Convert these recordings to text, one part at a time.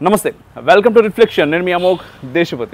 నమస్తే welcome to reflection నేను మీ Amogh Deshapathi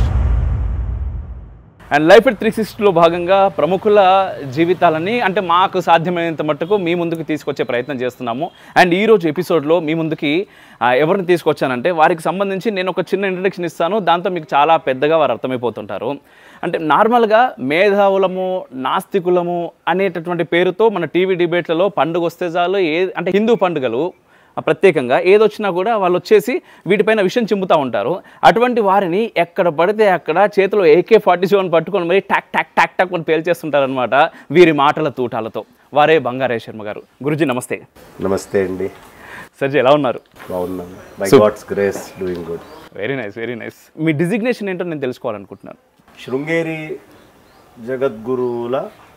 and life at three సిక్స్టీలో భాగంగా ప్రముఖుల జీవితాలని అంటే మాకు సాధ్యమైనంత మట్టుకు మీ ముందుకు తీసుకొచ్చే ప్రయత్నం చేస్తున్నాము అండ్ ఈ రోజు ఎపిసోడ్లో మీ ముందుకి ఆ, ఎవరిని తీసుకొచ్చానంటే వారికి సంబంధించి నేను ఒక చిన్న ఇంట్రడక్షన్ ఇస్తాను దాంతో మీకు చాలా పెద్దగా వారు అర్థమైపోతుంటారు అంటే నార్మల్గా మేధావులము నాస్తికులము అనేటటువంటి పేరుతో మన టీవీ డిబేట్లలో పండుగ వస్తే చాలు ఏ అంటే హిందూ పండుగలు ఆ ప్రత్యేకంగా ఏదొచ్చినా కూడా వాళ్ళు వచ్చేసి వీటిపైన విషయం చిమ్ముతూ ఉంటారు అటువంటి వారిని ఎక్కడ పడితే అక్కడ చేతిలో ఏకే ఫార్టీ సెవెన్ పట్టుకొని మరి టాక్ టాక్ టాక్ టాక్ అని పేల్చేస్తుంటారనమాట వీరి మాటల తూటాలతో వారే బంగారే శర్మ గారు గురుజీ నమస్తే నమస్తే అండి సర్జీ ఎలా ఉన్నారు బాగున్నాను by God's grace doing good very nice very nice me designation ఏంటో నేను తెలుసుకోవాలనుకుంటున్నాను శృంగేరి జగద్గురువుల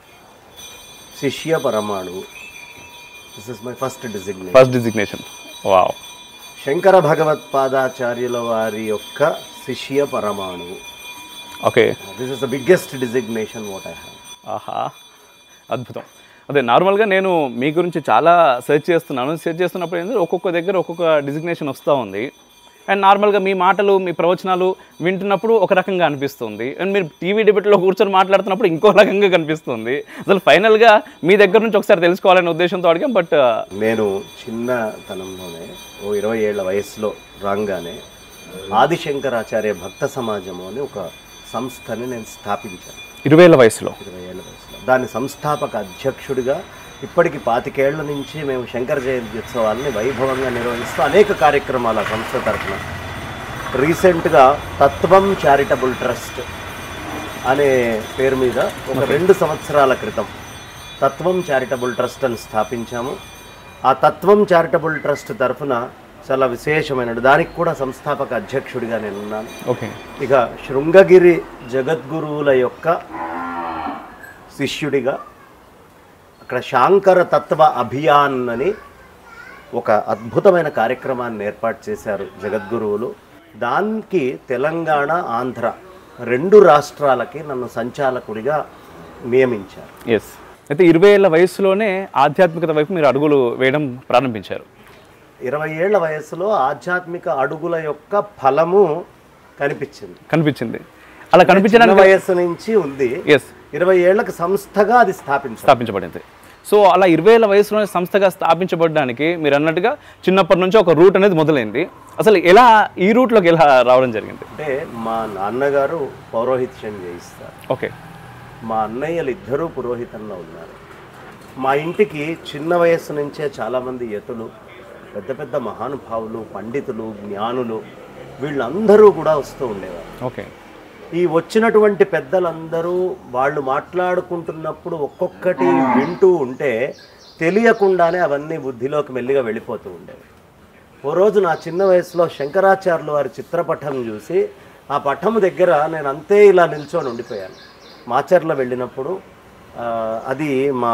శిష్య పరమాణువు this is my first designation first designation wow Shankara భగవత్పాదాచార్యుల వారి యొక్క శిష్య పరమాణువు okay this is the biggest designation what I have ఆహా అద్భుతం అదే నార్మల్గా నేను మీ గురించి చాలా సెర్చ్ చేస్తున్నాను సెర్చ్ చేస్తున్నప్పుడు ఏంటంటే ఒక్కొక్క దగ్గర ఒక్కొక్క డిజిగ్నేషన్ వస్తూ ఉంది అండ్ నార్మల్గా మీ మాటలు మీ ప్రవచనాలు వింటున్నప్పుడు ఒక రకంగా అనిపిస్తుంది అండ్ మీరు టీవీ డిబేట్లో కూర్చొని మాట్లాడుతున్నప్పుడు ఇంకో రకంగా కనిపిస్తుంది అసలు ఫైనల్గా మీ దగ్గర నుంచి ఒకసారి తెలుసుకోవాలనే ఉద్దేశంతో అడిగాం బట్ నేను చిన్నతనంలోనే ఓ ఇరవై ఏళ్ల వయసులో రాగానే ఆదిశంకరాచార్య భక్త సమాజము అని ఒక సంస్థని నేను స్థాపించాను ఇరవై ఏళ్ళ వయసులో ఇరవై ఏళ్ళ వయసులో దాని సంస్థాపక అధ్యక్షుడిగా ఇప్పటికి పాతికేళ్ల నుంచి మేము శంకర జయంతి ఉత్సవాలని వైభవంగా నిర్వహిస్తూ అనేక కార్యక్రమాలు ఆ సంస్థ తరఫున రీసెంట్గా తత్వం చారిటబుల్ ట్రస్ట్ అనే పేరు మీద ఒక రెండు సంవత్సరాల క్రితం తత్వం చారిటబుల్ ట్రస్ట్ అని స్థాపించాము ఆ తత్వం చారిటబుల్ ట్రస్ట్ తరఫున చాలా విశేషమైన దానికి కూడా సంస్థాపక అధ్యక్షుడిగా నేను ఉన్నాను ఓకే ఇక శృంగగిరి జగద్గురువుల యొక్క శిష్యుడిగా అక్కడ శాంకర తత్వ అభియాన్ అని ఒక అద్భుతమైన కార్యక్రమాన్ని ఏర్పాటు చేశారు జగద్గురువులు దానికి తెలంగాణ ఆంధ్ర రెండు రాష్ట్రాలకి నన్ను సంచాలకుడిగా నియమించారు ఎస్ అయితే ఇరవై ఏళ్ళ వయసులోనే ఆధ్యాత్మికత వైపు మీరు అడుగులు వేయడం ప్రారంభించారు ఇరవై ఏళ్ల వయసులో ఆధ్యాత్మిక అడుగుల యొక్క ఫలము కనిపించింది కనిపించింది అలా చిన్న కనిపించడానికి వయస్సు నుంచి ఉంది ఎస్ ఇరవై ఏళ్లకు సంస్థగా అది స్థాపించారు స్థాపించబడింది సో అలా ఇరవై ఏళ్ళ వయసులోనే సంస్థగా స్థాపించబడడానికి మీరు అన్నట్టుగా చిన్నప్పటి నుంచి ఒక రూట్ అనేది మొదలైంది అసలు ఎలా ఈ రూట్లోకి ఎలా రావడం జరిగింది అంటే మా నాన్నగారు పౌరోహిత్యం చేయిస్తారు ఓకే మా అన్నయ్యలు ఇద్దరూ పురోహితంలో ఉన్నారు మా ఇంటికి చిన్న వయస్సు నుంచే చాలామంది యతులు పెద్ద పెద్ద మహానుభావులు పండితులు జ్ఞానులు వీళ్ళందరూ కూడా వస్తూ ఉండేవారు ఓకే ఈ వచ్చినటువంటి పెద్దలందరూ వాళ్ళు మాట్లాడుకుంటున్నప్పుడు ఒక్కొక్కటి వింటూ ఉంటే తెలియకుండానే అవన్నీ బుద్ధిలోకి మెల్లిగా వెళ్ళిపోతూ ఉండేవి ఓ రోజు నా చిన్న వయసులో శంకరాచార్యులు వారి చిత్రపటం చూసి ఆ పటం దగ్గర నేను అంతే ఇలా నిల్చొని ఉండిపోయాను మాచర్ల వెళ్ళినప్పుడు ఆ, అది మా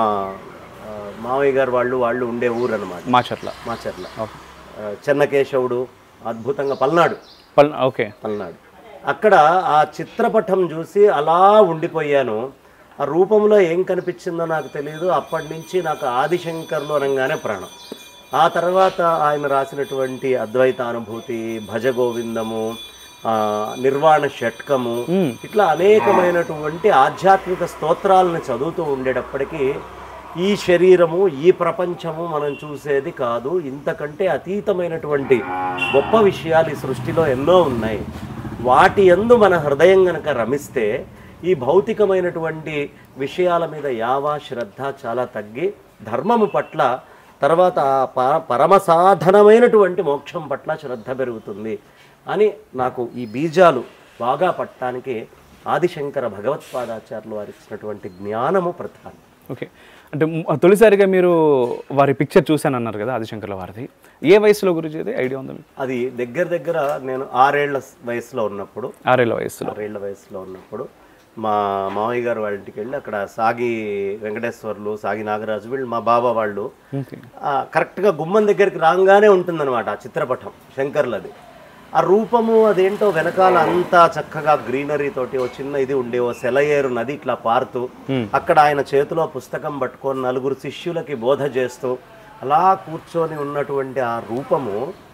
ఆ, మావయ్య గారు వాళ్ళు వాళ్ళు ఉండే ఊరు అనమాట మాచర్ల మాచర్ల ఓకే ఆ, చెన్నకేశవుడు అద్భుతంగా పల్నాడు పల్ ఓకే అన్నాడు అక్కడ ఆ చిత్రపటం చూసి అలా ఉండిపోయాను ఆ రూపంలో ఏం కనిపించిందో నాకు తెలియదు అప్పటి నుంచి నాకు ఆదిశంకర్లు అనగానే ప్రాణం ఆ తర్వాత ఆయన రాసినటువంటి అద్వైత అనుభూతి భజ గోవిందము ఆ, నిర్వాణ షట్కము ఇట్లా అనేకమైనటువంటి ఆధ్యాత్మిక స్తోత్రాలను చదువుతూ ఉండేటప్పటికీ ఈ శరీరము ఈ ప్రపంచము మనం చూసేది కాదు ఇంతకంటే అతీతమైనటువంటి గొప్ప విషయాలు ఈ సృష్టిలో ఎన్నో ఉన్నాయి వాటి యందు మన హృదయం గనక రమిస్తే ఈ భౌతికమైనటువంటి విషయాల మీద యావా శ్రద్ధ చాలా తగ్గి ధర్మము పట్ల తర్వాత ఆ ప- పరమ సాధనమైనటువంటి మోక్షం పట్ల శ్రద్ధ పెరుగుతుంది అని నాకు ఈ బీజాలు బాగా పట్టడానికి ఆదిశంకర భగవత్పాదాచార్యులు వారు ఇచ్చినటువంటి జ్ఞానము ప్రధానం ఓకే అంటే మ్- తొలిసారిగా మీరు వారి పిక్చర్ చూశాను అన్నారు కదా ఆదిశంకర్ల వారిది ఏ వయసులో గురించి అది ఐడియా ఉందా మీకు అది దగ్గర దగ్గర నేను ఆరేళ్ల వయసులో ఉన్నప్పుడు ఆరేళ్ళ వయసులో ఆరేళ్ల వయసులో ఉన్నప్పుడు మా మామయ్య గారు వాళ్ళ ఇంటికి వెళ్ళి అక్కడ సాగి వెంకటేశ్వర్లు సాగి నాగరాజు వీళ్ళు మా బాబా వాళ్ళు ఓకే ఆ, కరెక్ట్గా గుమ్మం దగ్గరికి రాగానే ఉంటుందన్నమాట ఆ చిత్రపటం శంకర్లది ఆ రూపము అదేంటో వెనకాల అంతా చక్కగా గ్రీనరీ తోటి ఓ చిన్న ఇది ఉండే ఓ సెలయేరు నది ఇట్లా పారుతూ అక్కడ ఆయన చేతిలో పుస్తకం పట్టుకొని నలుగురు శిష్యులకి బోధ చేస్తూ అలా కూర్చొని ఉన్నటువంటి ఆ రూపము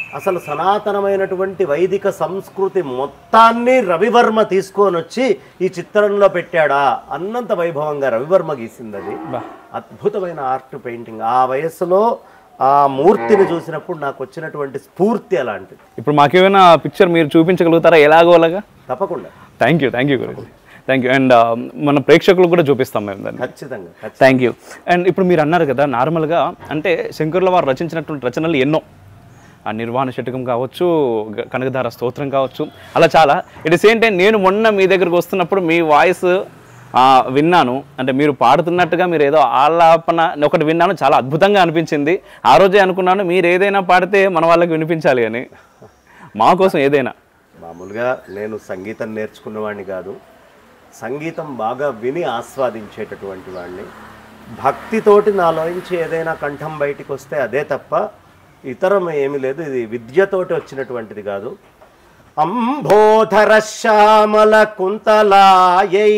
అసలు సనాతనమైనటువంటి వైదిక సంస్కృతి మొత్తాన్ని రవివర్మ తీసుకొని వచ్చి ఈ చిత్రంలో పెట్టాడా అన్నంత వైభవంగా రవివర్మ గీసింది అది బా అద్భుతమైన ఆర్ట్ పెయింటింగ్ ఆ వయస్సులో ఆ మూర్తిని చూసినప్పుడు నాకు వచ్చినటువంటి స్ఫూర్తి అలాంటిది ఇప్పుడు మాకేమైనా పిక్చర్ మీరు చూపించగలుగుతారా ఎలాగో అలాగా తప్పకుండా థ్యాంక్ యూ థ్యాంక్ యూ గురించి థ్యాంక్ యూ అండ్ మన ప్రేక్షకులకు కూడా చూపిస్తాం మేము దాన్ని ఖచ్చితంగా ఖచ్చితంగా థ్యాంక్ యూ అండ్ ఇప్పుడు మీరు అన్నారు కదా నార్మల్గా అంటే శంకరుల వారు రచించినటువంటి రచనలు ఎన్నో ఆ నిర్వాణ శతకం కావచ్చు గ- కనకధార స్తోత్రం కావచ్చు అలా చాలా ఇట్ సేమ్ టైం నేను మొన్న మీ దగ్గరకు వస్తున్నప్పుడు మీ వాయిస్ విన్నాను అంటే మీరు పాడుతున్నట్టుగా మీరు ఏదో ఆలాపన ఒకటి విన్నాను చాలా అద్భుతంగా అనిపించింది ఆ రోజే అనుకున్నాను మీరు ఏదైనా పాడితే మన వాళ్ళకి వినిపించాలి అని మా కోసం ఏదైనా మామూలుగా నేను సంగీతం నేర్చుకున్నవాడిని కాదు సంగీతం బాగా విని ఆస్వాదించేటటువంటి వాడిని భక్తితోటి నాలోంచి ఏదైనా కంఠం బయటికి వస్తే అదే తప్ప ఇతరం ఏమీ లేదు ఇది విద్యతోటి వచ్చినటువంటిది కాదు అంబోధర శ్యామల కుంతలాయై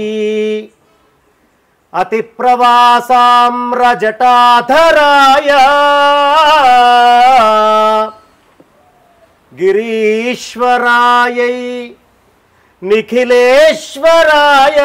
అతి ప్రవాసామ్రజటాధరాయ గిరీశ్వరాయై నిఖిలేశ్వరాయ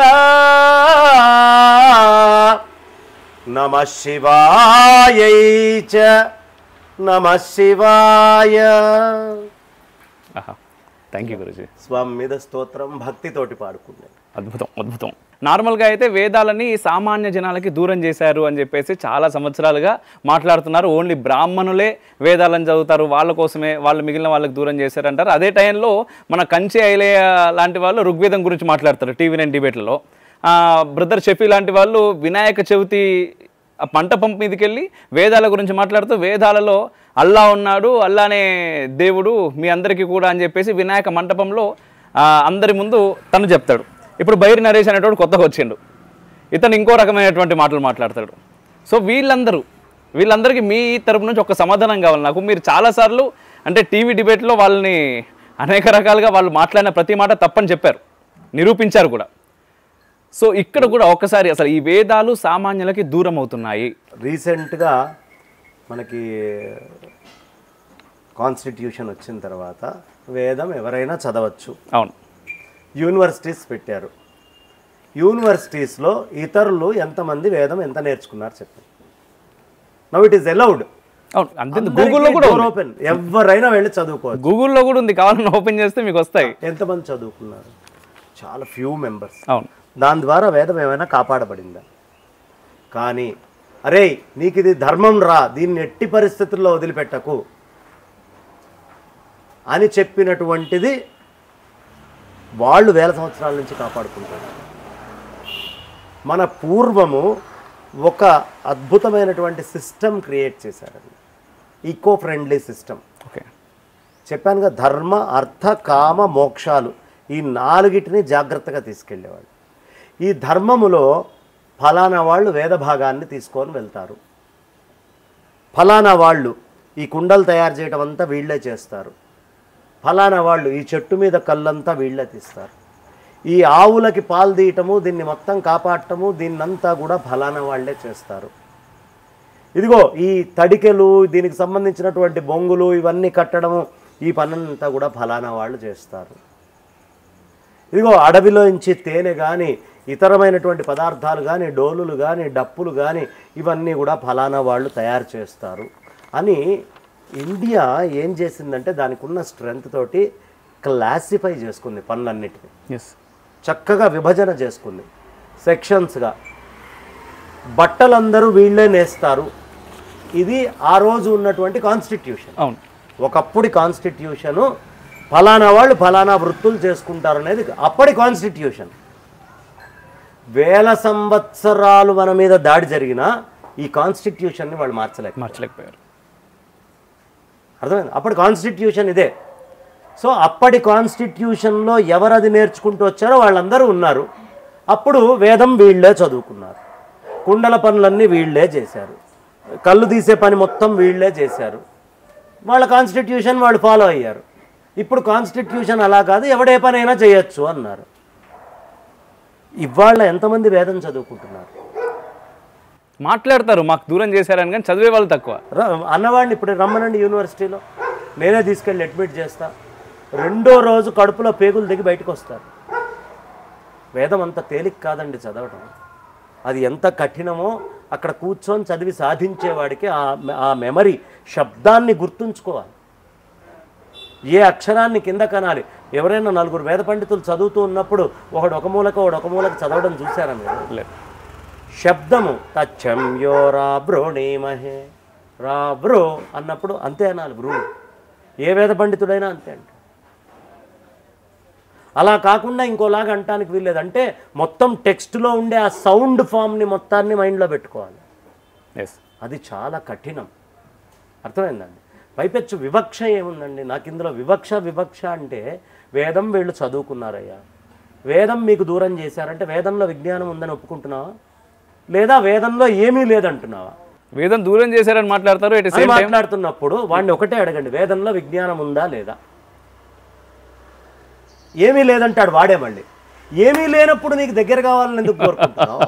నమ శివాయై చ నమ శివాయ ఆహా థ్యాంక్ యూ గురుజీ స్వామి మీద స్తోత్రం భక్తితోటి పాడుకున్నాను అద్భుతం అద్భుతం నార్మల్గా అయితే వేదాలని సామాన్య జనాలకి దూరం చేశారు అని చెప్పేసి చాలా సంవత్సరాలుగా మాట్లాడుతున్నారు ఓన్లీ బ్రాహ్మణులే వేదాలను చదువుతారు వాళ్ళ కోసమే వాళ్ళు మిగిలిన వాళ్ళకి దూరం చేశారు అంటారు అదే టైంలో మన కంచి ఐలయ్య లాంటి వాళ్ళు ఋగ్వేదం గురించి మాట్లాడతారు టీవీ నైన్ డిబేట్లలో బ్రదర్ షఫీ లాంటి వాళ్ళు వినాయక చవితి ఆ పంట పంపు మీదకి వెళ్ళి వేదాల గురించి మాట్లాడుతూ వేదాలలో అల్లా ఉన్నాడు అల్లానే దేవుడు మీ అందరికీ కూడా అని చెప్పేసి వినాయక మంటపంలో ఆ, అందరి ముందు తను చెప్తాడు ఇప్పుడు బైరి నరేష్ అనేటువంటి కొత్తగా వచ్చిండు ఇతను ఇంకో రకమైనటువంటి మాటలు మాట్లాడతాడు సో వీళ్ళందరూ వీళ్ళందరికీ మీ తరపు నుంచి ఒక సమాధానం కావాలి నాకు మీరు చాలాసార్లు అంటే టీవీ డిబేట్లో వాళ్ళని అనేక రకాలుగా వాళ్ళు మాట్లాడిన ప్రతి మాట తప్పని చెప్పారు నిరూపించారు కూడా సో ఇక్కడ కూడా ఒక్కసారి అసలు ఈ వేదాలు సామాన్యులకి దూరం అవుతున్నాయి రీసెంట్గా మనకి కాన్స్టిట్యూషన్ వచ్చిన తర్వాత వేదం ఎవరైనా చదవచ్చు అవును యూనివర్సిటీస్ పెట్టారు యూనివర్సిటీస్లో ఇతరులు ఎంతమంది వేదం ఎంత నేర్చుకున్నారు చెప్పండి నవ్ ఇట్ ఈస్ అలౌడ్ అవును అంతే గూగుల్లో కూడా ఉంది ఓపెన్ ఎవరైనా వెళ్ళి చదువుకోవచ్చు గూగుల్లో కూడా ఉంది కావాలని ఓపెన్ చేస్తే మీకు వస్తాయి ఎంతమంది చదువుకున్నారు చాలా ఫ్యూ మెంబర్స్ అవును దాని ద్వారా వేదం ఏమైనా కాపాడబడిందా కానీ అరే నీకు ఇది ధర్మం రా దీన్ని ఎట్టి పరిస్థితుల్లో వదిలిపెట్టకు అని చెప్పినటువంటిది వాళ్ళు వేల సంవత్సరాల నుంచి కాపాడుకుంటారు మన పూర్వము ఒక అద్భుతమైనటువంటి సిస్టమ్ క్రియేట్ చేశారండి ఈకో ఫ్రెండ్లీ సిస్టమ్ ఓకే చెప్పానుగా ధర్మ అర్థ కామ మోక్షాలు ఈ నాలుగిటిని జాగ్రత్తగా తీసుకెళ్ళేవాళ్ళు ఈ ధర్మములో ఫలానా వాళ్ళు వేద భాగాన్ని తీసుకొని వెళ్తారు ఫలానా వాళ్ళు ఈ కుండలు తయారు చేయడం అంతా వీళ్ళే చేస్తారు ఫలానా వాళ్ళు ఈ చెట్టు మీద కళ్ళంతా వీళ్ళే తీస్తారు ఈ ఆవులకి పాలు తీయటము దీన్ని మొత్తం కాపాడటము దీన్నంతా కూడా ఫలానా వాళ్ళే చేస్తారు ఇదిగో ఈ తడికెలు దీనికి సంబంధించినటువంటి బొంగులు ఇవన్నీ కట్టడము ఈ పనంతా కూడా ఫలానా వాళ్ళు చేస్తారు ఇదిగో అడవిలోంచి తేనె కానీ ఇతరమైనటువంటి పదార్థాలు కానీ డోలులు కానీ డప్పులు కానీ ఇవన్నీ కూడా ఫలానా వాళ్ళు తయారు చేస్తారు అని ఇండియా ఏం చేసిందంటే దానికి ఉన్న స్ట్రెంగ్త్ తోటి క్లాసిఫై చేసుకుంది పనులన్నిటిని ఎస్ చక్కగా విభజన చేసుకుంది సెక్షన్స్గా బట్టలందరూ వీళ్ళే నేస్తారు ఇది ఆ రోజు ఉన్నటువంటి కాన్స్టిట్యూషన్ అవును ఒకప్పుడు కాన్స్టిట్యూషను ఫలానా వాళ్ళు ఫలానా వృత్తులు చేసుకుంటారు అనేది అప్పటి కాన్స్టిట్యూషన్ వేల సంవత్సరాలు మన మీద దాడి జరిగినా ఈ కాన్స్టిట్యూషన్ని వాళ్ళు మార్చలేక మార్చలేకపోయారు అర్థమైంది అప్పటి కాన్స్టిట్యూషన్ ఇదే సో అప్పటి కాన్స్టిట్యూషన్లో ఎవరు అది నేర్చుకుంటూ వచ్చారో వాళ్ళందరూ ఉన్నారు అప్పుడు వేదం వీళ్ళే చదువుకున్నారు కుండల పనులన్నీ వీళ్ళే చేశారు కళ్ళు తీసే పని మొత్తం వీళ్ళే చేశారు వాళ్ళ కాన్స్టిట్యూషన్ వాళ్ళు ఫాలో అయ్యారు ఇప్పుడు కాన్స్టిట్యూషన్ అలా కాదు ఎవడే పనైనా చేయొచ్చు అన్నారు ఇవాళ ఎంతమంది వేదం చదువుకుంటున్నారు మాట్లాడతారు మాకు దూరం చేశారని కానీ చదివే వాళ్ళు తక్కువ ర- అన్నవాడిని ఇప్పుడు రమ్మనండి యూనివర్సిటీలో నేనే తీసుకెళ్ళి అడ్మిట్ చేస్తా రెండో రోజు కడుపులో పేగులు దిగి బయటకు వస్తారు వేదం అంత తేలిక కాదండి చదవటం అది ఎంత కఠినమో అక్కడ కూర్చొని చదివి సాధించేవాడికి ఆ ఆ మెమరీ శబ్దాన్ని గుర్తుంచుకోవాలి ఏ అక్షరాన్ని కింద కనాలి ఎవరైనా నలుగురు వేద పండితులు చదువుతూ ఉన్నప్పుడు ఒకడు ఒక మూలకు ఒకడు ఒక మూలకు చదవడం చూసారా మీరు లేదు శబ్దము తచ్చం యో రా బ్రోణీమహే రా బ్రో అన్నప్పుడు అంతే అనాలి బ్రూ ఏ వేద పండితుడైనా అంతే అంట అలా కాకుండా ఇంకోలాగా అంటానికి వీల్లేదు అంటే మొత్తం టెక్స్ట్లో ఉండే ఆ సౌండ్ ఫామ్ని మొత్తాన్ని మైండ్లో పెట్టుకోవాలి ఎస్ అది చాలా కఠినం అర్థమైందండి పైపెచ్చు వివక్ష ఏముందండి నాకు ఇందులో వివక్ష వివక్ష అంటే వేదం వీళ్ళు చదువుకున్నారయ్యా వేదం మీకు దూరం చేశారంటే వేదంలో విజ్ఞానం ఉందని ఒప్పుకుంటున్నావా లేదా వేదంలో ఏమీ లేదంటున్నావా వేదం దూరం చేశారని మాట్లాడతారు ఎట్ అని సేమ్ టైం మాట్లాడుతున్నప్పుడు వాడిని ఒకటే అడగండి వేదంలో విజ్ఞానం ఉందా లేదా ఏమీ లేదంటాడు వాడే మళ్ళీ ఏమీ లేనప్పుడు నీకు దగ్గర కావాలని ఎందుకు కోరుకుంటున్నావు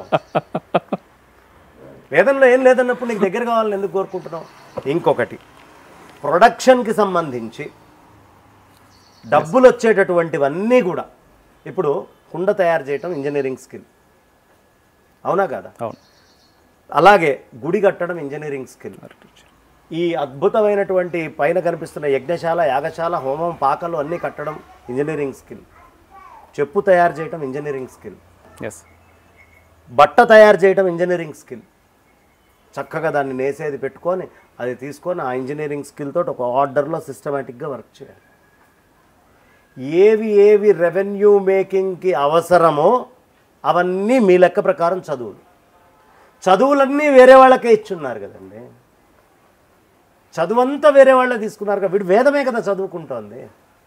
వేదంలో ఏం లేదన్నప్పుడు నీకు దగ్గర కావాలని ఎందుకు కోరుకుంటున్నావు ఇంకొకటి ప్రొడక్షన్కి సంబంధించి డబ్బులు వచ్చేటటువంటివన్నీ కూడా ఇప్పుడు కుండ తయారు చేయటం ఇంజనీరింగ్ స్కిల్ అవునా కాదా అవును అలాగే గుడి కట్టడం ఇంజనీరింగ్ స్కిల్ ఈ అద్భుతమైనటువంటి పైన కనిపిస్తున్న యజ్ఞశాల యాగశాల హోమం పాకలు అన్నీ కట్టడం ఇంజనీరింగ్ స్కిల్ చెప్పు తయారు చేయటం ఇంజనీరింగ్ స్కిల్ ఎస్ బట్ట తయారు చేయటం ఇంజనీరింగ్ స్కిల్ చక్కగా దాన్ని నేసేది పెట్టుకొని అది తీసుకొని ఆ ఇంజనీరింగ్ స్కిల్ తోటి ఒక ఆర్డర్లో సిస్టమేటిక్గా వర్క్ చేయాలి ఏవి ఏవి రెవెన్యూ మేకింగ్కి అవసరమో అవన్నీ మీ లెక్క ప్రకారం చదువులు చదువులన్నీ వేరే వాళ్ళకే ఇచ్చున్నారు కదండి చదువంతా వేరే వాళ్ళే తీసుకున్నారు కదా వీడు వేదమే కదా చదువుకుంటోంది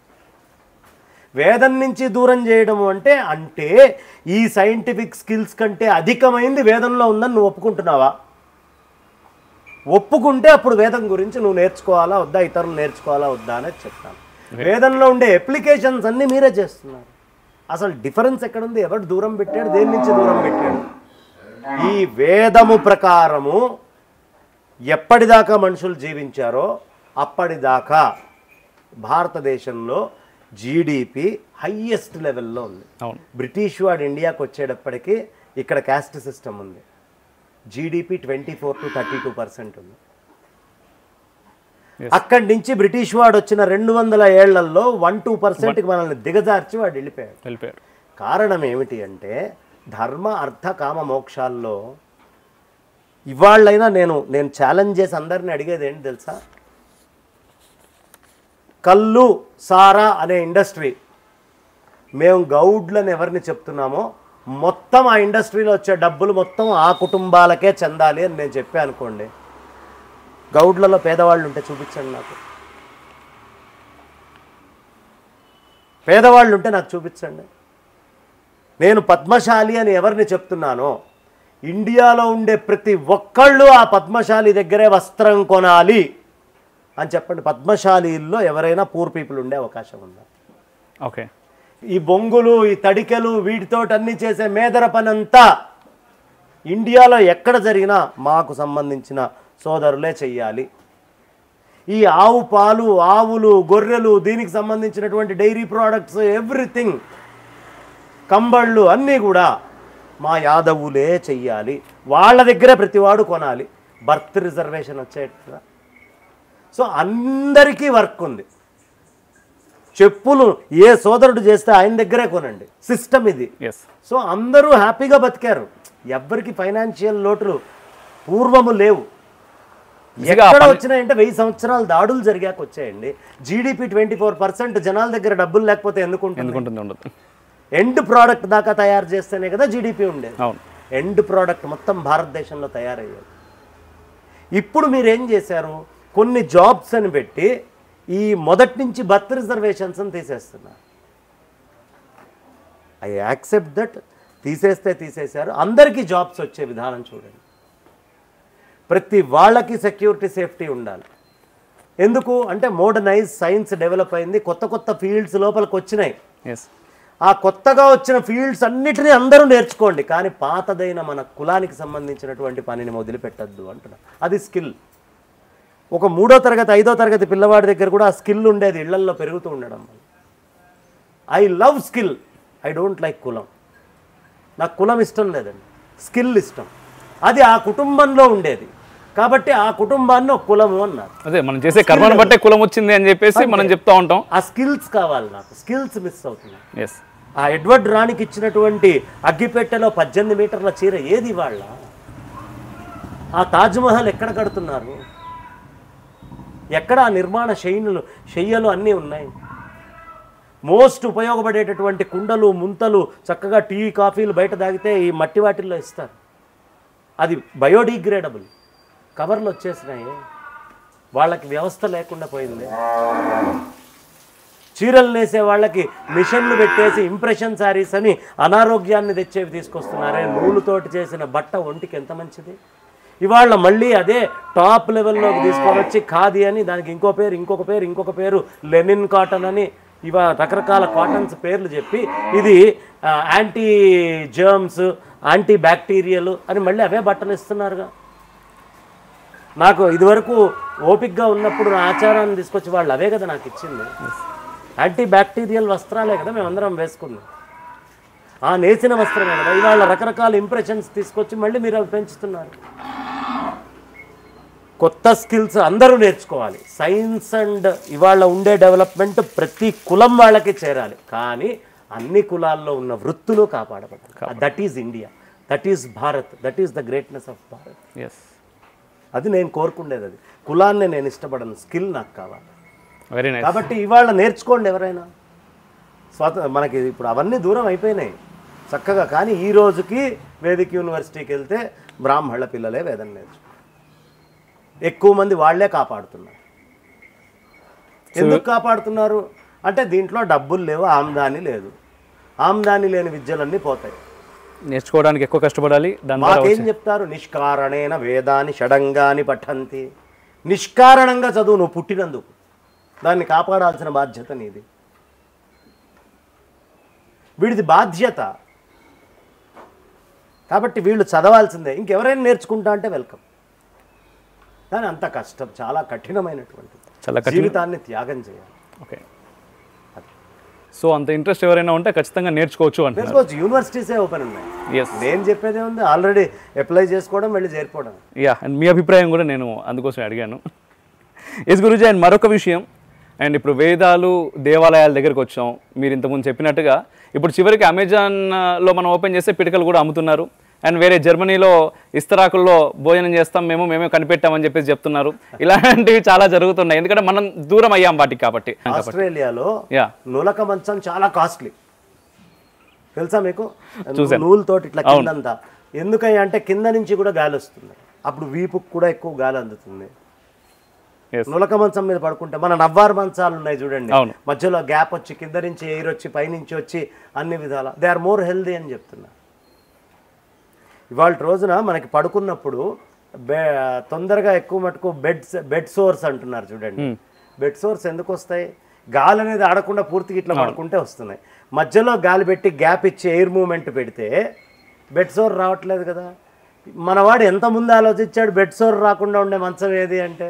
వేదం నుంచి దూరం చేయడం అంటే అంటే ఈ సైంటిఫిక్ స్కిల్స్ కంటే అధికమైంది వేదంలో ఉందని నువ్వు ఒప్పుకుంటున్నావా ఒప్పుకుంటే అప్పుడు వేదం గురించి నువ్వు నేర్చుకోవాలా వద్దా ఇతరులు నేర్చుకోవాలా వద్దా అనేది చెప్తాను వేదంలో ఉండే అప్లికేషన్స్ అన్నీ మీరే చేస్తున్నారు అసలు డిఫరెన్స్ ఎక్కడుంది ఎవరు దూరం పెట్టాడు దేని నుంచి దూరం పెట్టాడు ఈ వేదము ప్రకారము ఎప్పటిదాకా మనుషులు జీవించారో అప్పటిదాకా భారతదేశంలో జీడిపి హయ్యెస్ట్ లెవెల్లో ఉంది అవును బ్రిటిష్ వాడు ఇండియాకి వచ్చేటప్పటికి ఇక్కడ క్యాస్ట్ సిస్టమ్ ఉంది GDP twenty four to thirty two percent ఉంది Yes. అక్కడి నుంచి బ్రిటిష్ వాడు వచ్చిన రెండు వందల ఏళ్లలో వన్ టూ పర్సెంట్కి మనల్ని దిగజార్చి వాడు వెళ్ళిపోయాడు వెళ్ళిపోయాడు కారణం ఏమిటి అంటే ధర్మ అర్థ కామ మోక్షాల్లో ఇవాళ్ళైనా నేను నేను ఛాలెంజ్ చేసి అందరిని అడిగేది ఏంటి తెలుసా కల్లు సారా అనే ఇండస్ట్రీ మేము గౌడ్లను ఎవరిని చెప్తున్నామో మొత్తం ఆ ఇండస్ట్రీలో వచ్చే డబ్బులు మొత్తం ఆ కుటుంబాలకే చెందాలి అని నేను చెప్పా అనుకోండి గౌడ్లలో పేదవాళ్ళు ఉంటే చూపించండి నాకు పేదవాళ్ళు ఉంటే నాకు చూపించండి నేను పద్మశాలి అని ఎవరిని చెప్తున్నానో ఇండియాలో ఉండే ప్రతి ఒక్కళ్ళు ఆ పద్మశాలి దగ్గరే వస్త్రం కొనాలి అని చెప్పండి పద్మశాలీల్లో ఎవరైనా పూర్ పీపుల్ ఉండే అవకాశం ఉందా ఓకే ఈ బొంగులు ఈ తడికెలు వీటితోటి అన్ని చేసే మేదర పనంతా ఇండియాలో ఎక్కడ జరిగినా మాకు సంబంధించిన సోదరులే చెయ్యాలి ఈ ఆవు పాలు ఆవులు గొర్రెలు దీనికి సంబంధించినటువంటి డైరీ ప్రోడక్ట్స్ ఎవ్రీథింగ్ కంబళ్ళు అన్నీ కూడా మా యాదవులే చెయ్యాలి వాళ్ళ దగ్గరే ప్రతివాడు కొనాలి బర్త్ రిజర్వేషన్ వచ్చేట్టుగా సో అందరికీ వర్క్ ఉంది చెప్పులు ఏ సోదరుడు చేస్తే ఆయన దగ్గరే కొనండి సిస్టమ్ ఇది ఎస్ సో అందరూ హ్యాపీగా బతికారు ఎవ్వరికి ఫైనాన్షియల్ లోటులు పూర్వము లేవు నిజంగా ఆ ఎక్కడ పని- వచ్చినాయంటే వెయ్యి సంవత్సరాలు దాడులు జరిగాక వచ్చాయండి జీడిపి ట్వంటీ ఫోర్ పర్సెంట్ జనాల దగ్గర డబ్బులు లేకపోతే ఎందుకు ఉంటుంది ఎందుకుంటుంది ఉండదు ఎండ్ ప్రోడక్ట్ దాకా తయారు చేస్తేనే కదా జీడిపి ఉండేది అవును ఎండ్ ప్రోడక్ట్ మొత్తం భారతదేశంలో తయారయ్యేది ఇప్పుడు మీరు ఏం చేశారు కొన్ని జాబ్స్ అని పెట్టి ఈ మొదటి నుంచి బర్త్ రిజర్వేషన్స్ అని తీసేస్తున్నారు ఐ యాక్సెప్ట్ దట్ తీసేస్తే తీసేశారు అందరికీ జాబ్స్ వచ్చే విధానం చూడండి ప్రతి వాళ్ళకి సెక్యూరిటీ సేఫ్టీ ఉండాలి ఎందుకు అంటే మోడర్నైజ్ సైన్స్ డెవలప్ అయింది కొత్త కొత్త ఫీల్డ్స్ లోపలికి వచ్చినాయి ఎస్ ఆ కొత్తగా వచ్చిన ఫీల్డ్స్ అన్నిటినీ అందరూ నేర్చుకోండి కానీ పాతదైన మన కులానికి సంబంధించినటువంటి పనిని వదిలిపెట్టద్దు అంటున్నా అది స్కిల్ ఒక మూడో తరగతి ఐదో తరగతి పిల్లవాడి దగ్గర కూడా ఆ స్కిల్ ఉండేది ఇళ్లల్లో పెరుగుతూ ఉండడం I love skill I don't like కులం నాకు కులం ఇష్టం లేదండి స్కిల్ ఇష్టం అది ఆ కుటుంబంలో ఉండేది కాబట్టి ఆ కుటుంబాన్ని ఒక కులము అన్నారు అదే మనం చేసే కర్మను బట్టే కులం వచ్చింది అని చెప్పేసి మనం చెప్తా ఉంటాం ఆ స్కిల్స్ కావాలి నాకు స్కిల్స్ మిస్ అవుతున్నాయి ఎస్ ఆ ఎడ్వర్డ్ రాణికి ఇచ్చినటువంటి అగ్గిపెట్టెలో పద్దెనిమిది మీటర్ల చీర ఏది వాళ్ళ ఆ తాజ్మహల్ ఎక్కడ కడుతున్నారు ఎక్కడ ఆ నిర్మాణ శైలులు శయ్యలు అన్నీ ఉన్నాయి మోస్ట్ ఉపయోగపడేటటువంటి కుండలు ముంతలు చక్కగా టీ కాఫీలు బయట తాగితే ఈ మట్టి వాటిల్లో ఇస్తారు అది బయోడిగ్రేడబుల్ కవర్లు వచ్చేసినాయి వాళ్ళకి వ్యవస్థ లేకుండా పోయింది చీరలు నేసే వాళ్ళకి మిషన్లు పెట్టేసి ఇంప్రెషన్ శారీస్ అని అనారోగ్యాన్ని తెచ్చేవి తీసుకొస్తున్నారే నూలుతోటి చేసిన బట్ట ఒంటికి ఎంత మంచిది ఇవాళ మళ్ళీ అదే టాప్ లెవెల్లోకి తీసుకొని వచ్చి ఖాదీ అని దానికి ఇంకో పేరు ఇంకొక పేరు ఇంకొక పేరు లెనిన్ కాటన్ అని ఇవా రకరకాల కాటన్స్ పేర్లు చెప్పి ఇది యాంటీ జర్మ్స్ యాంటీ బ్యాక్టీరియల్ అని మళ్ళీ అవే బట్టలు ఇస్తున్నారుగా నాకు ఇదివరకు ఓపిక్గా ఉన్నప్పుడు నా ఆచారాన్ని తీసుకొచ్చి వాళ్ళు అవే కదా నాకు ఇచ్చింది యాంటీ బ్యాక్టీరియల్ వస్త్రాలే కదా మేమందరం వేసుకున్నాం ఆ నేసిన వస్త్రమే కదా ఇవాళ రకరకాల ఇంప్రెషన్స్ తీసుకొచ్చి మళ్ళీ మీరు అవి పెంచుతున్నారు కొత్త స్కిల్స్ అందరూ నేర్చుకోవాలి సైన్స్ అండ్ ఇవాళ ఉండే డెవలప్మెంట్ ప్రతి కులం వాళ్ళకి చేరాలి కానీ అన్ని కులాల్లో ఉన్న వృత్తులు కాపాడబడాలి that is India that is Bharat that is the greatness of Bharat yes అది నేను కోరుకుండేది అది కులాన్ని నేను ఇష్టపడను స్కిల్ నాకు కావాలి వెరీ నైస్ కాబట్టి ఇవాళ నేర్చుకోండి ఎవరైనా స్వత మనకి ఇప్పుడు అవన్నీ దూరం అయిపోయినాయి చక్కగా కానీ ఈ రోజుకి వేదిక యూనివర్సిటీకి వెళ్తే బ్రాహ్మణుల పిల్లలే వేదం నేర్చుకుంటారు ఎక్కువ మంది వాళ్ళే కాపాడుతున్నారు ఎందుకు కాపాడుతున్నారు అంటే దీంట్లో డబ్బులు లేవు ఆమ్దాని లేదు ఆమ్దాని లేని విద్యలన్నీ పోతాయి నేర్చుకోవడానికి ఎక్కువ కష్టపడాలి దాని ద్వారా మాకేం చెప్తారు నిష్కారణేన వేదాని షడంగాని పఠంతి నిష్కారణంగా చదువు నువ్వు పుట్టినందుకు దాన్ని కాపాడాల్సిన బాధ్యత నీది వీడిది బాధ్యత కాబట్టి వీళ్ళు చదవాల్సిందే ఇంకెవరైనా నేర్చుకుంటా అంటే వెల్కమ్ కానీ అంత కష్టం చాలా కఠినమైనటువంటి చాలా కఠిన జీవితాన్ని త్యాగం చేయాలి ఓకే సో అంత ఇంట్రెస్ట్ ఎవరైనా ఉంటే ఖచ్చితంగా నేర్చుకోవచ్చు అంటున్నారు నేర్చుకోవచ్చు యూనివర్సిటీసే ఓపెన్ ఉన్నాయి ఎస్ నేను చెప్పేదే ఉంది ఆల్రెడీ అప్లై చేసుకోవడం వెళ్ళి చేరిపోవడం యా అండ్ మీ అభిప్రాయం కూడా నేను అందుకోసం అడిగాను ఎస్ గురుజీ అండ్ మరొక విషయం అండ్ ఇప్పుడు వేదాలు దేవాలయాల దగ్గరికి వచ్చాం మీరు ఇంతకుముందు చెప్పినట్టుగా ఇప్పుడు చివరికి అమెజాన్లో మనం ఓపెన్ చేస్తే పిడకలు కూడా అమ్ముతున్నారు అండ్ వేరే జర్మనీలో ఇస్తరాకుల్లో భోజనం చేస్తాం మేము మేమే కనిపెట్టామని చెప్పేసి చెప్తున్నారు ఇలాంటివి చాలా జరుగుతున్నాయి ఎందుకంటే మనం దూరం అయ్యాం వాటికి కాబట్టి ఆస్ట్రేలియాలో యా నులక మంచం చాలా కాస్ట్లీ తెలుసా మీకు చూశాను. నూలుతోటి ఇట్లా కిందంతా ఎందుకని అంటే కింద నుంచి కూడా గాలి వస్తుంది అప్పుడు వీపుకు కూడా ఎక్కువ గాలి అందుతుంది Yes. నులక మంచం మీద పడుకుంటే మన నవ్వారు మంచాలు ఉన్నాయి చూడండి అవును. మధ్యలో గ్యాప్ వచ్చి కింద నుంచి ఎయిర్ వచ్చి పైనుంచి వచ్చి అన్ని విధాల దే ఆర్ మోర్ హెల్దీ అని చెప్తున్నా ఇవాళ రోజున మనకి పడుకున్నప్పుడు బె తొందరగా ఎక్కువ మటుకు బెడ్ బెడ్ సోర్స్ అంటున్నారు చూడండి బెడ్ సోర్స్ ఎందుకు వస్తాయి గాలి అనేది ఆడకుండా పూర్తిగా ఇట్లా పడుకుంటే వస్తున్నాయి మధ్యలో గాలి పెట్టి గ్యాప్ ఇచ్చి ఎయిర్ మూమెంట్ పెడితే బెడ్ సోర్ రావట్లేదు కదా మనవాడు ఎంత ముందు ఆలోచించాడు బెడ్ సోర్ రాకుండా ఉండే మంచం ఏది అంటే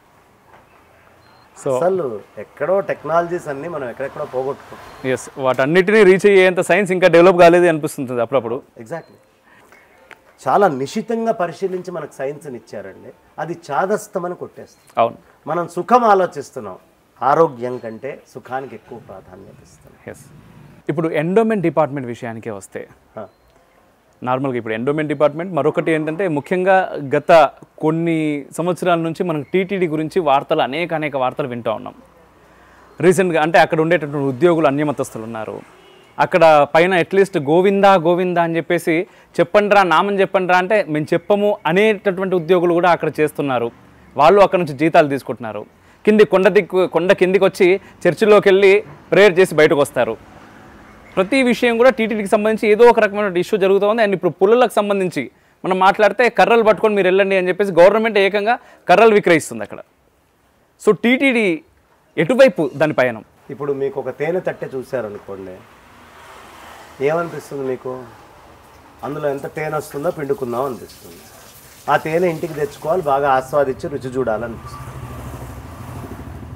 సో అసలు ఎక్కడో టెక్నాలజీస్ అన్ని మనం ఎక్కడెక్కడో పోగొట్టుకుంటాం ఎస్ వాటన్నిటిని రీచ్ అయ్యేంత సైన్స్ ఇంకా డెవలప్ కాలేదు అనిపిస్తుంది అప్పుడప్పుడు ఎగ్జాక్ట్లీ చాలా నిశితంగా పరిశీలించి మనకు సైన్స్ని ఇచ్చారండి అది చాదస్తమని కొట్టేస్తుంది అవును మనం సుఖం ఆలోచిస్తున్నాం ఆరోగ్యం కంటే సుఖానికి ఎక్కువ ప్రాధాన్యత ఇస్తున్నాం ఎస్ ఇప్పుడు ఎండోమెంట్ డిపార్ట్మెంట్ విషయానికే వస్తే హ. నార్మల్గా ఇప్పుడు ఎండోమెంట్ డిపార్ట్మెంట్ మరొకటి ఏంటంటే ముఖ్యంగా గత కొన్ని సంవత్సరాల నుంచి మనకు టీటీడీ గురించి వార్తలు అనేక అనేక వార్తలు వింటూ ఉన్నాం రీసెంట్గా అంటే అక్కడ ఉండేటటువంటి ఉద్యోగులు అన్యమతస్తులు ఉన్నారు అక్కడ పైన అట్లీస్ట్ గోవిందా గోవిందా అని చెప్పేసి చెప్పండిరా నామని చెప్పండిరా అంటే మేము చెప్పము అనేటటువంటి ఉద్యోగులు కూడా అక్కడ చేస్తున్నారు వాళ్ళు అక్కడ నుంచి జీతాలు తీసుకుంటున్నారు కింది కొండ దిక్కు కొండ కిందికి వచ్చి చర్చిలోకి వెళ్ళి ప్రేయర్ చేసి బయటకు వస్తారు ప్రతి విషయం కూడా టీటీడీకి సంబంధించి ఏదో ఒక రకమైన ఇష్యూ జరుగుతూ ఉంది అండ్ ఇప్పుడు పుల్లలకు సంబంధించి మనం మాట్లాడితే కర్రలు పట్టుకొని మీరు వెళ్ళండి అని చెప్పేసి గవర్నమెంట్ ఏకంగా కర్రలు విక్రయిస్తుంది అక్కడ సో టీటీడీ ఎటువైపు దాని పయనం ఇప్పుడు మీకు ఒక తేనె తట్టె చూశారనుకోండి ఏమనిపిస్తుంది మీకు అందులో ఎంత తేనె వస్తుందో పిండుకుందాం అనిపిస్తుంది ఆ తేనె ఇంటికి తెచ్చుకోవాలి బాగా ఆస్వాదించి రుచి చూడాలనిపిస్తుంది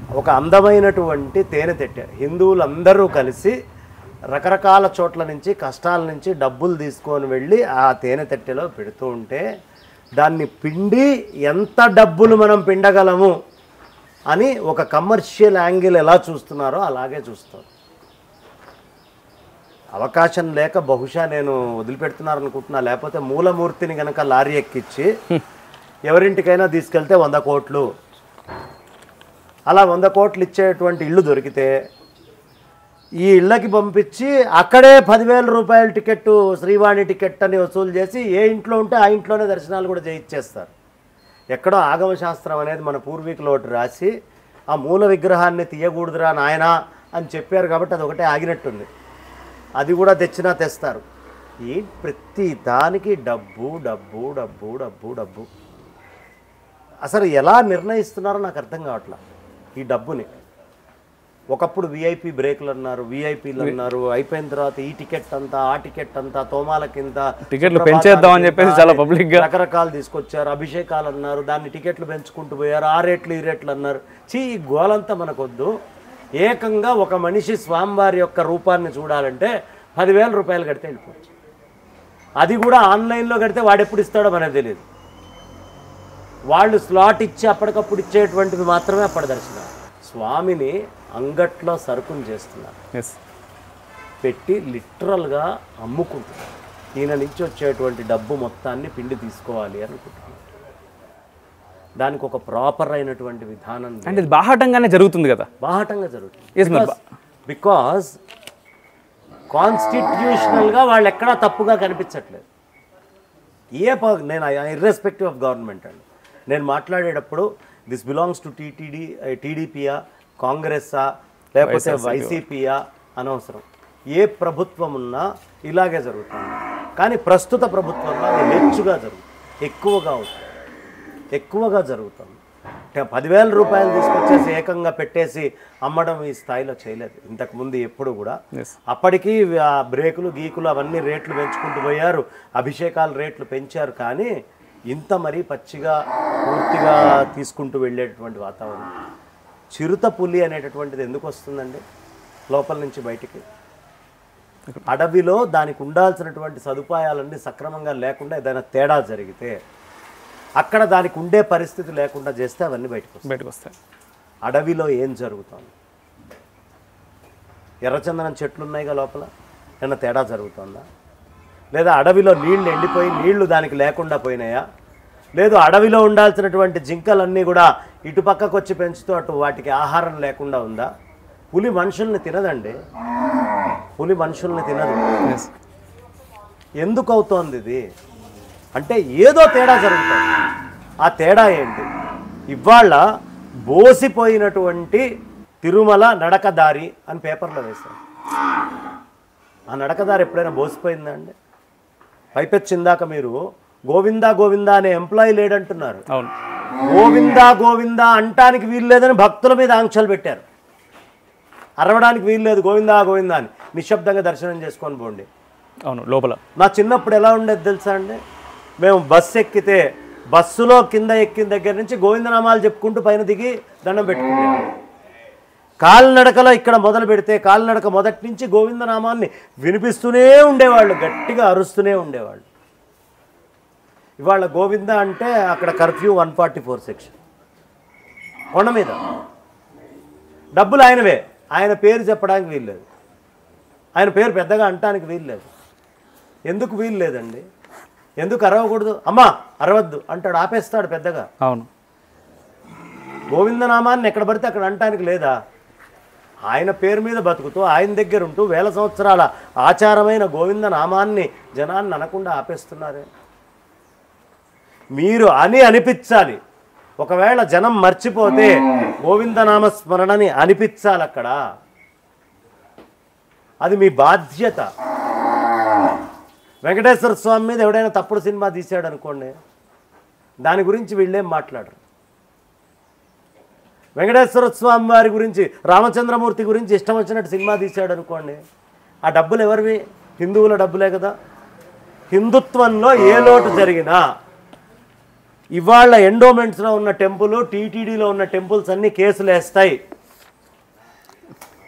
ఒక అందమైనటువంటి తేనెతెట్టె హిందువులందరూ కలిసి రకరకాల చోట్ల నుంచి కష్టాల నుంచి డబ్బులు తీసుకొని వెళ్ళి ఆ తేనెతెట్టెలో పెడుతూ ఉంటే దాన్ని పిండి ఎంత డబ్బులు మనం పిండగలము అని ఒక కమర్షియల్ యాంగిల్ ఎలా చూస్తున్నారో అలాగే చూస్తారు అవకాశం లేక బహుశా నేను వదిలిపెడుతున్నారు అనుకుంటున్నా లేకపోతే మూలమూర్తిని గనక లారీ ఎక్కిచ్చి ఎవరింటికైనా తీసుకెళ్తే వంద కోట్లు అలా వంద కోట్లు ఇచ్చేటువంటి ఇల్లు దొరికితే ఈ ఇళ్ళకి పంపించి అక్కడే పదివేల రూపాయల టికెట్ శ్రీవాణి టికెట్ అని వసూలు చేసి ఏ ఇంట్లో ఉంటే ఆ ఇంట్లోనే దర్శనాలు కూడా చేయించేస్తారు ఎక్కడో ఆగమ శాస్త్రం అనేది మన పూర్వీకులు ఒకటి రాసి ఆ మూల విగ్రహాన్ని తీయకూడదురా నాయనా అని చెప్పారు కాబట్టి అది ఒకటే ఆగినట్టుంది అది కూడా తెచ్చినా తెస్తారు ఈ ప్రతి దానికి డబ్బు డబ్బు డబ్బు డబ్బు డబ్బు అసలు ఎలా నిర్ణయిస్తున్నారో నాకు అర్థం కావట్లా ఈ డబ్బుని ఒకప్పుడు విఐపి బ్రేకులు అన్నారు విఐపీలు అన్నారు అయిపోయిన తర్వాత ఈ టికెట్ అంతా ఆ టికెట్ అంతా తోమాల కింద టికెట్లు పెంచేద్దామని చెప్పేసి చాలా పబ్లిక్ గా రకరకాలు తీసుకొచ్చారు అభిషేకాలు అన్నారు దాన్ని టికెట్లు పెంచుకుంటూ పోయారు ఆ రేట్లు ఈ రేట్లు అన్నారు చీ ఈ గోలంతా మనకొద్దు ఏకంగా ఒక మనిషి స్వామివారి యొక్క రూపాన్ని చూడాలంటే పదివేల రూపాయలు కడితే వెళ్ళిపోవచ్చు అది కూడా ఆన్లైన్లో కడితే వాడు ఎప్పుడు ఇస్తాడో మనకు తెలియదు వాళ్ళు స్లాట్ ఇచ్చి అప్పటికప్పుడు ఇచ్చేటువంటివి మాత్రమే అప్పటి దర్శనం స్వామిని అంగట్లో సరుకుని చేస్తున్నారు ఎస్ పెట్టి లిటరల్గా అమ్ముకుంటున్నారు ఈయన నుంచి వచ్చేటువంటి డబ్బు మొత్తాన్ని పిండి తీసుకోవాలి అనుకుంటున్నారు దానికి ఒక ప్రాపర్ అయినటువంటి విధానం లేదు. అంటే ఇది బాహాటంగానే జరుగుతుంది కదా బాహటంగా జరుగుతుంది Yes, మరి బికాజ్ కాన్స్టిట్యూషనల్గా వాళ్ళు ఎక్కడా తప్పుగా కనిపించట్లేదు ఏ ప- నేను ఇర్రెస్పెక్టివ్ ఆఫ్ గవర్నమెంట్ అండి నేను మాట్లాడేటప్పుడు దిస్ బిలాంగ్స్ టు టీటీడీ టీడీపీయా కాంగ్రెస్సా లేకపోతే వైసీపీయా అనవసరం ఏ ప్రభుత్వం ఉన్నా ఇలాగే జరుగుతుంది కానీ ప్రస్తుత ప్రభుత్వంలో అది హెచ్చుగా జరుగుతుంది ఎక్కువగా అవుతుంది ఎక్కువగా జరుగుతుంది అంటే పదివేల రూపాయలు తీసుకొచ్చేసి ఏకంగా పెట్టేసి అమ్మడం ఈ స్థాయిలో చేయలేదు ఇంతకుముందు ఎప్పుడు కూడా Yes. అప్పటికి ఆ బ్రేకులు గీకులు అవన్నీ రేట్లు పెంచుకుంటూ పోయారు అభిషేకాల రేట్లు పెంచారు కానీ ఇంత మరీ పచ్చిగా పూర్తిగా తీసుకుంటూ వెళ్ళేటటువంటి వాతావరణం చిరుత పులి అనేటటువంటిది ఎందుకు వస్తుందండి లోపల నుంచి బయటికి అడవిలో దానికి ఉండాల్సినటువంటి సదుపాయాలన్నీ సక్రమంగా లేకుండా ఏదైనా తేడా జరిగితే అక్కడ దానికి ఉండే పరిస్థితి లేకుండా చేస్తే అవన్నీ బయటకు వస్తాయి బయటకు వస్తాయి అడవిలో ఏం జరుగుతోంది ఎర్రచందనం చెట్లు ఉన్నాయిగా లోపల ఏమన్నా తేడా జరుగుతుందా లేదా అడవిలో నీళ్లు ఎండిపోయి నీళ్లు దానికి లేకుండా పోయినాయా లేదు అడవిలో ఉండాల్సినటువంటి జింకలన్నీ కూడా ఇటు పక్కకు వచ్చి పెంచుతూ అటు వాటికి ఆహారం లేకుండా ఉందా పులి మనుషుల్ని తినదండి పులి మనుషుల్ని తినదు ఎస్ ఎందుకు అవుతోంది ఇది అంటే ఏదో తేడా జరుగుతుంది ఆ తేడా ఏంటి ఇవాళ బోసిపోయినటువంటి తిరుమల నడకదారి అని పేపర్లో వేశారు ఆ నడకదారి ఎప్పుడైనా బోసిపోయిందా అండి పైపెచ్చిందాక మీరు గోవిందా గోవిందా అనే ఎంప్లాయీ లేడంటున్నారు అవును గోవిందా గోవిందా అంటానికి వీలు లేదని భక్తుల మీద ఆంక్షలు పెట్టారు అరవడానికి వీలు లేదు గోవిందా గోవిందా అని నిశ్శబ్దంగా దర్శనం చేసుకొని పోండి అవును లోపల నా చిన్నప్పుడు ఎలా ఉండేది తెలుసా అండి మేము బస్సు ఎక్కితే బస్సులో కింద ఎక్కిన దగ్గర నుంచి గోవిందనామాలు చెప్పుకుంటూ పైన దిగి దండం పెట్టుకునేవాళ్ళం కాలినడకలో ఇక్కడ మొదలు పెడితే కాలినడక మొదటి నుంచి గోవిందనామాన్ని వినిపిస్తూనే ఉండేవాళ్ళు గట్టిగా అరుస్తూనే ఉండేవాళ్ళు ఇవాళ గోవింద అంటే అక్కడ curfew one forty four section కొండ మీద డబ్బులు ఆయనవే ఆయన పేరు చెప్పడానికి వీల్లేదు ఆయన పేరు పెద్దగా అంటానికి వీల్లేదు ఎందుకు వీలు లేదండి ఎందుకు అరవకూడదు అమ్మా అరవద్దు అంటాడు ఆపేస్తాడు పెద్దగా అవును గోవిందనామాన్ని ఎక్కడ పడితే అక్కడ అంటానికి లేదా ఆయన పేరు మీద బతుకుతూ ఆయన దగ్గర ఉంటూ వేల సంవత్సరాల ఆచారమైన గోవిందనామాన్ని జనాన్ని అనకుండా ఆపేస్తున్నారే మీరు అని అనిపించాలి ఒకవేళ జనం మర్చిపోతే గోవిందనామ స్మరణని అనిపించాలి అక్కడ అది మీ బాధ్యత వెంకటేశ్వర స్వామి మీద ఎవడైనా తప్పుడు సినిమా తీశాడు అనుకోండి దాని గురించి వీళ్ళేం మాట్లాడరు వెంకటేశ్వర స్వామి వారి గురించి రామచంద్రమూర్తి గురించి ఇష్టం వచ్చినట్టు సినిమా తీశాడు అనుకోండి ఆ డబ్బులు ఎవరివి హిందువుల డబ్బులే కదా హిందుత్వంలో ఏ లోటు జరిగినా ఇవాళ ఎండోమెంట్స్లో ఉన్న టెంపుల్ టీటీడీలో ఉన్న టెంపుల్స్ అన్ని కేసులు వేస్తాయి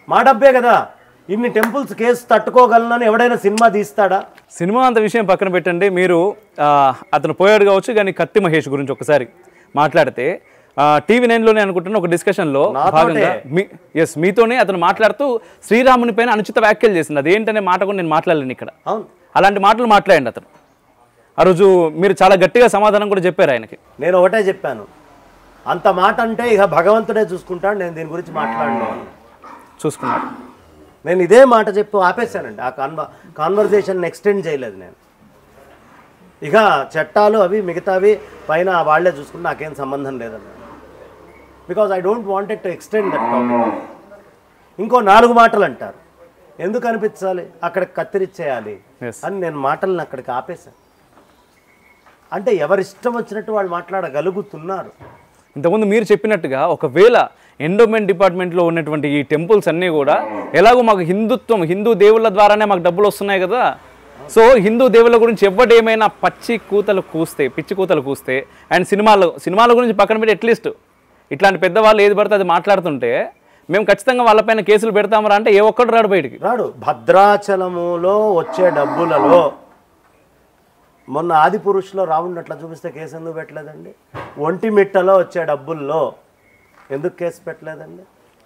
మా డబ్బే కదా ఇన్ని టెంపుల్స్ కేసు తట్టుకోగలనని ఎవడైనా సినిమా తీస్తాడా సినిమా అంత విషయం పక్కన పెట్టండి మీరు ఆ, అతను పోయాడు కావచ్చు కానీ కత్తి మహేష్ గురించి ఒకసారి మాట్లాడితే టీవీ నైన్లోనే అనుకుంటున్న ఒక డిస్కషన్లో నాతోటే. భాగంగా మీ ఎస్ మీతోనే అతను మాట్లాడుతూ శ్రీరాముని పైన అనుచిత వ్యాఖ్యలు చేసింది అదేంటనే మాట కూడా నేను మాట్లాడలేను ఇక్కడ అవును అలాంటి మాటలు మాట్లాడండి అతను ఆ రోజు మీరు చాలా గట్టిగా సమాధానం కూడా చెప్పారు ఆయనకి నేను ఒకటే చెప్పాను అంత మాట అంటే ఇక భగవంతుడే చూసుకుంటాడు నేను దీని గురించి మాట్లాడను అని. చూసుకున్నారు నేను ఇదే మాట చెప్పి ఆపేశానండి ఆ కాన్వ కాన్వర్జేషన్ ఎక్స్టెండ్ చేయలేదు నేను ఇక చట్టాలు అవి మిగతావి పైన వాళ్ళే చూసుకుని నాకేం సంబంధం లేదన్న because I don't wanted to extend that topic ఇంకో నాలుగు మాటలు అంటారు ఎందుకు అనిపించాలి అక్కడ కత్తిరిచ్చేయాలి Yes. అని నేను మాటలను అక్కడికి ఆపేశాను అంటే ఎవరిష్టం వచ్చినట్టు వాళ్ళు మాట్లాడగలుగుతున్నారు ఇంతకుముందు మీరు చెప్పినట్టుగా ఒకవేళ ఎండోమెంట్ డిపార్ట్మెంట్లో ఉన్నటువంటి ఈ టెంపుల్స్ అన్నీ కూడా ఎలాగో మాకు హిందుత్వం హిందూ దేవుళ్ళ ద్వారానే మాకు డబ్బులు వస్తున్నాయి కదా సో హిందూ దేవుళ్ళ గురించి ఎవడు ఏమైనా పచ్చి కూతలు కూస్తే పిచ్చి కూతలు కూస్తే అండ్ సినిమాలు సినిమాల గురించి పక్కన పెట్టి అట్లీస్ట్ ఇట్లాంటి పెద్దవాళ్ళు ఏది పడితే అది మాట్లాడుతుంటే మేము ఖచ్చితంగా వాళ్ళపైన కేసులు పెడతామరా అంటే ఏ ఒక్కడు రాడు బయటికి రాడు భద్రాచలములో వచ్చే డబ్బులలో మొన్న ఆది పురుషులో రావుడిని అట్లా చూపిస్తే కేసు ఎందుకు పెట్టలేదండి ఒంటిమిట్టలో వచ్చే డబ్బుల్లో ఎందుకు కేసు పెట్టలేదండి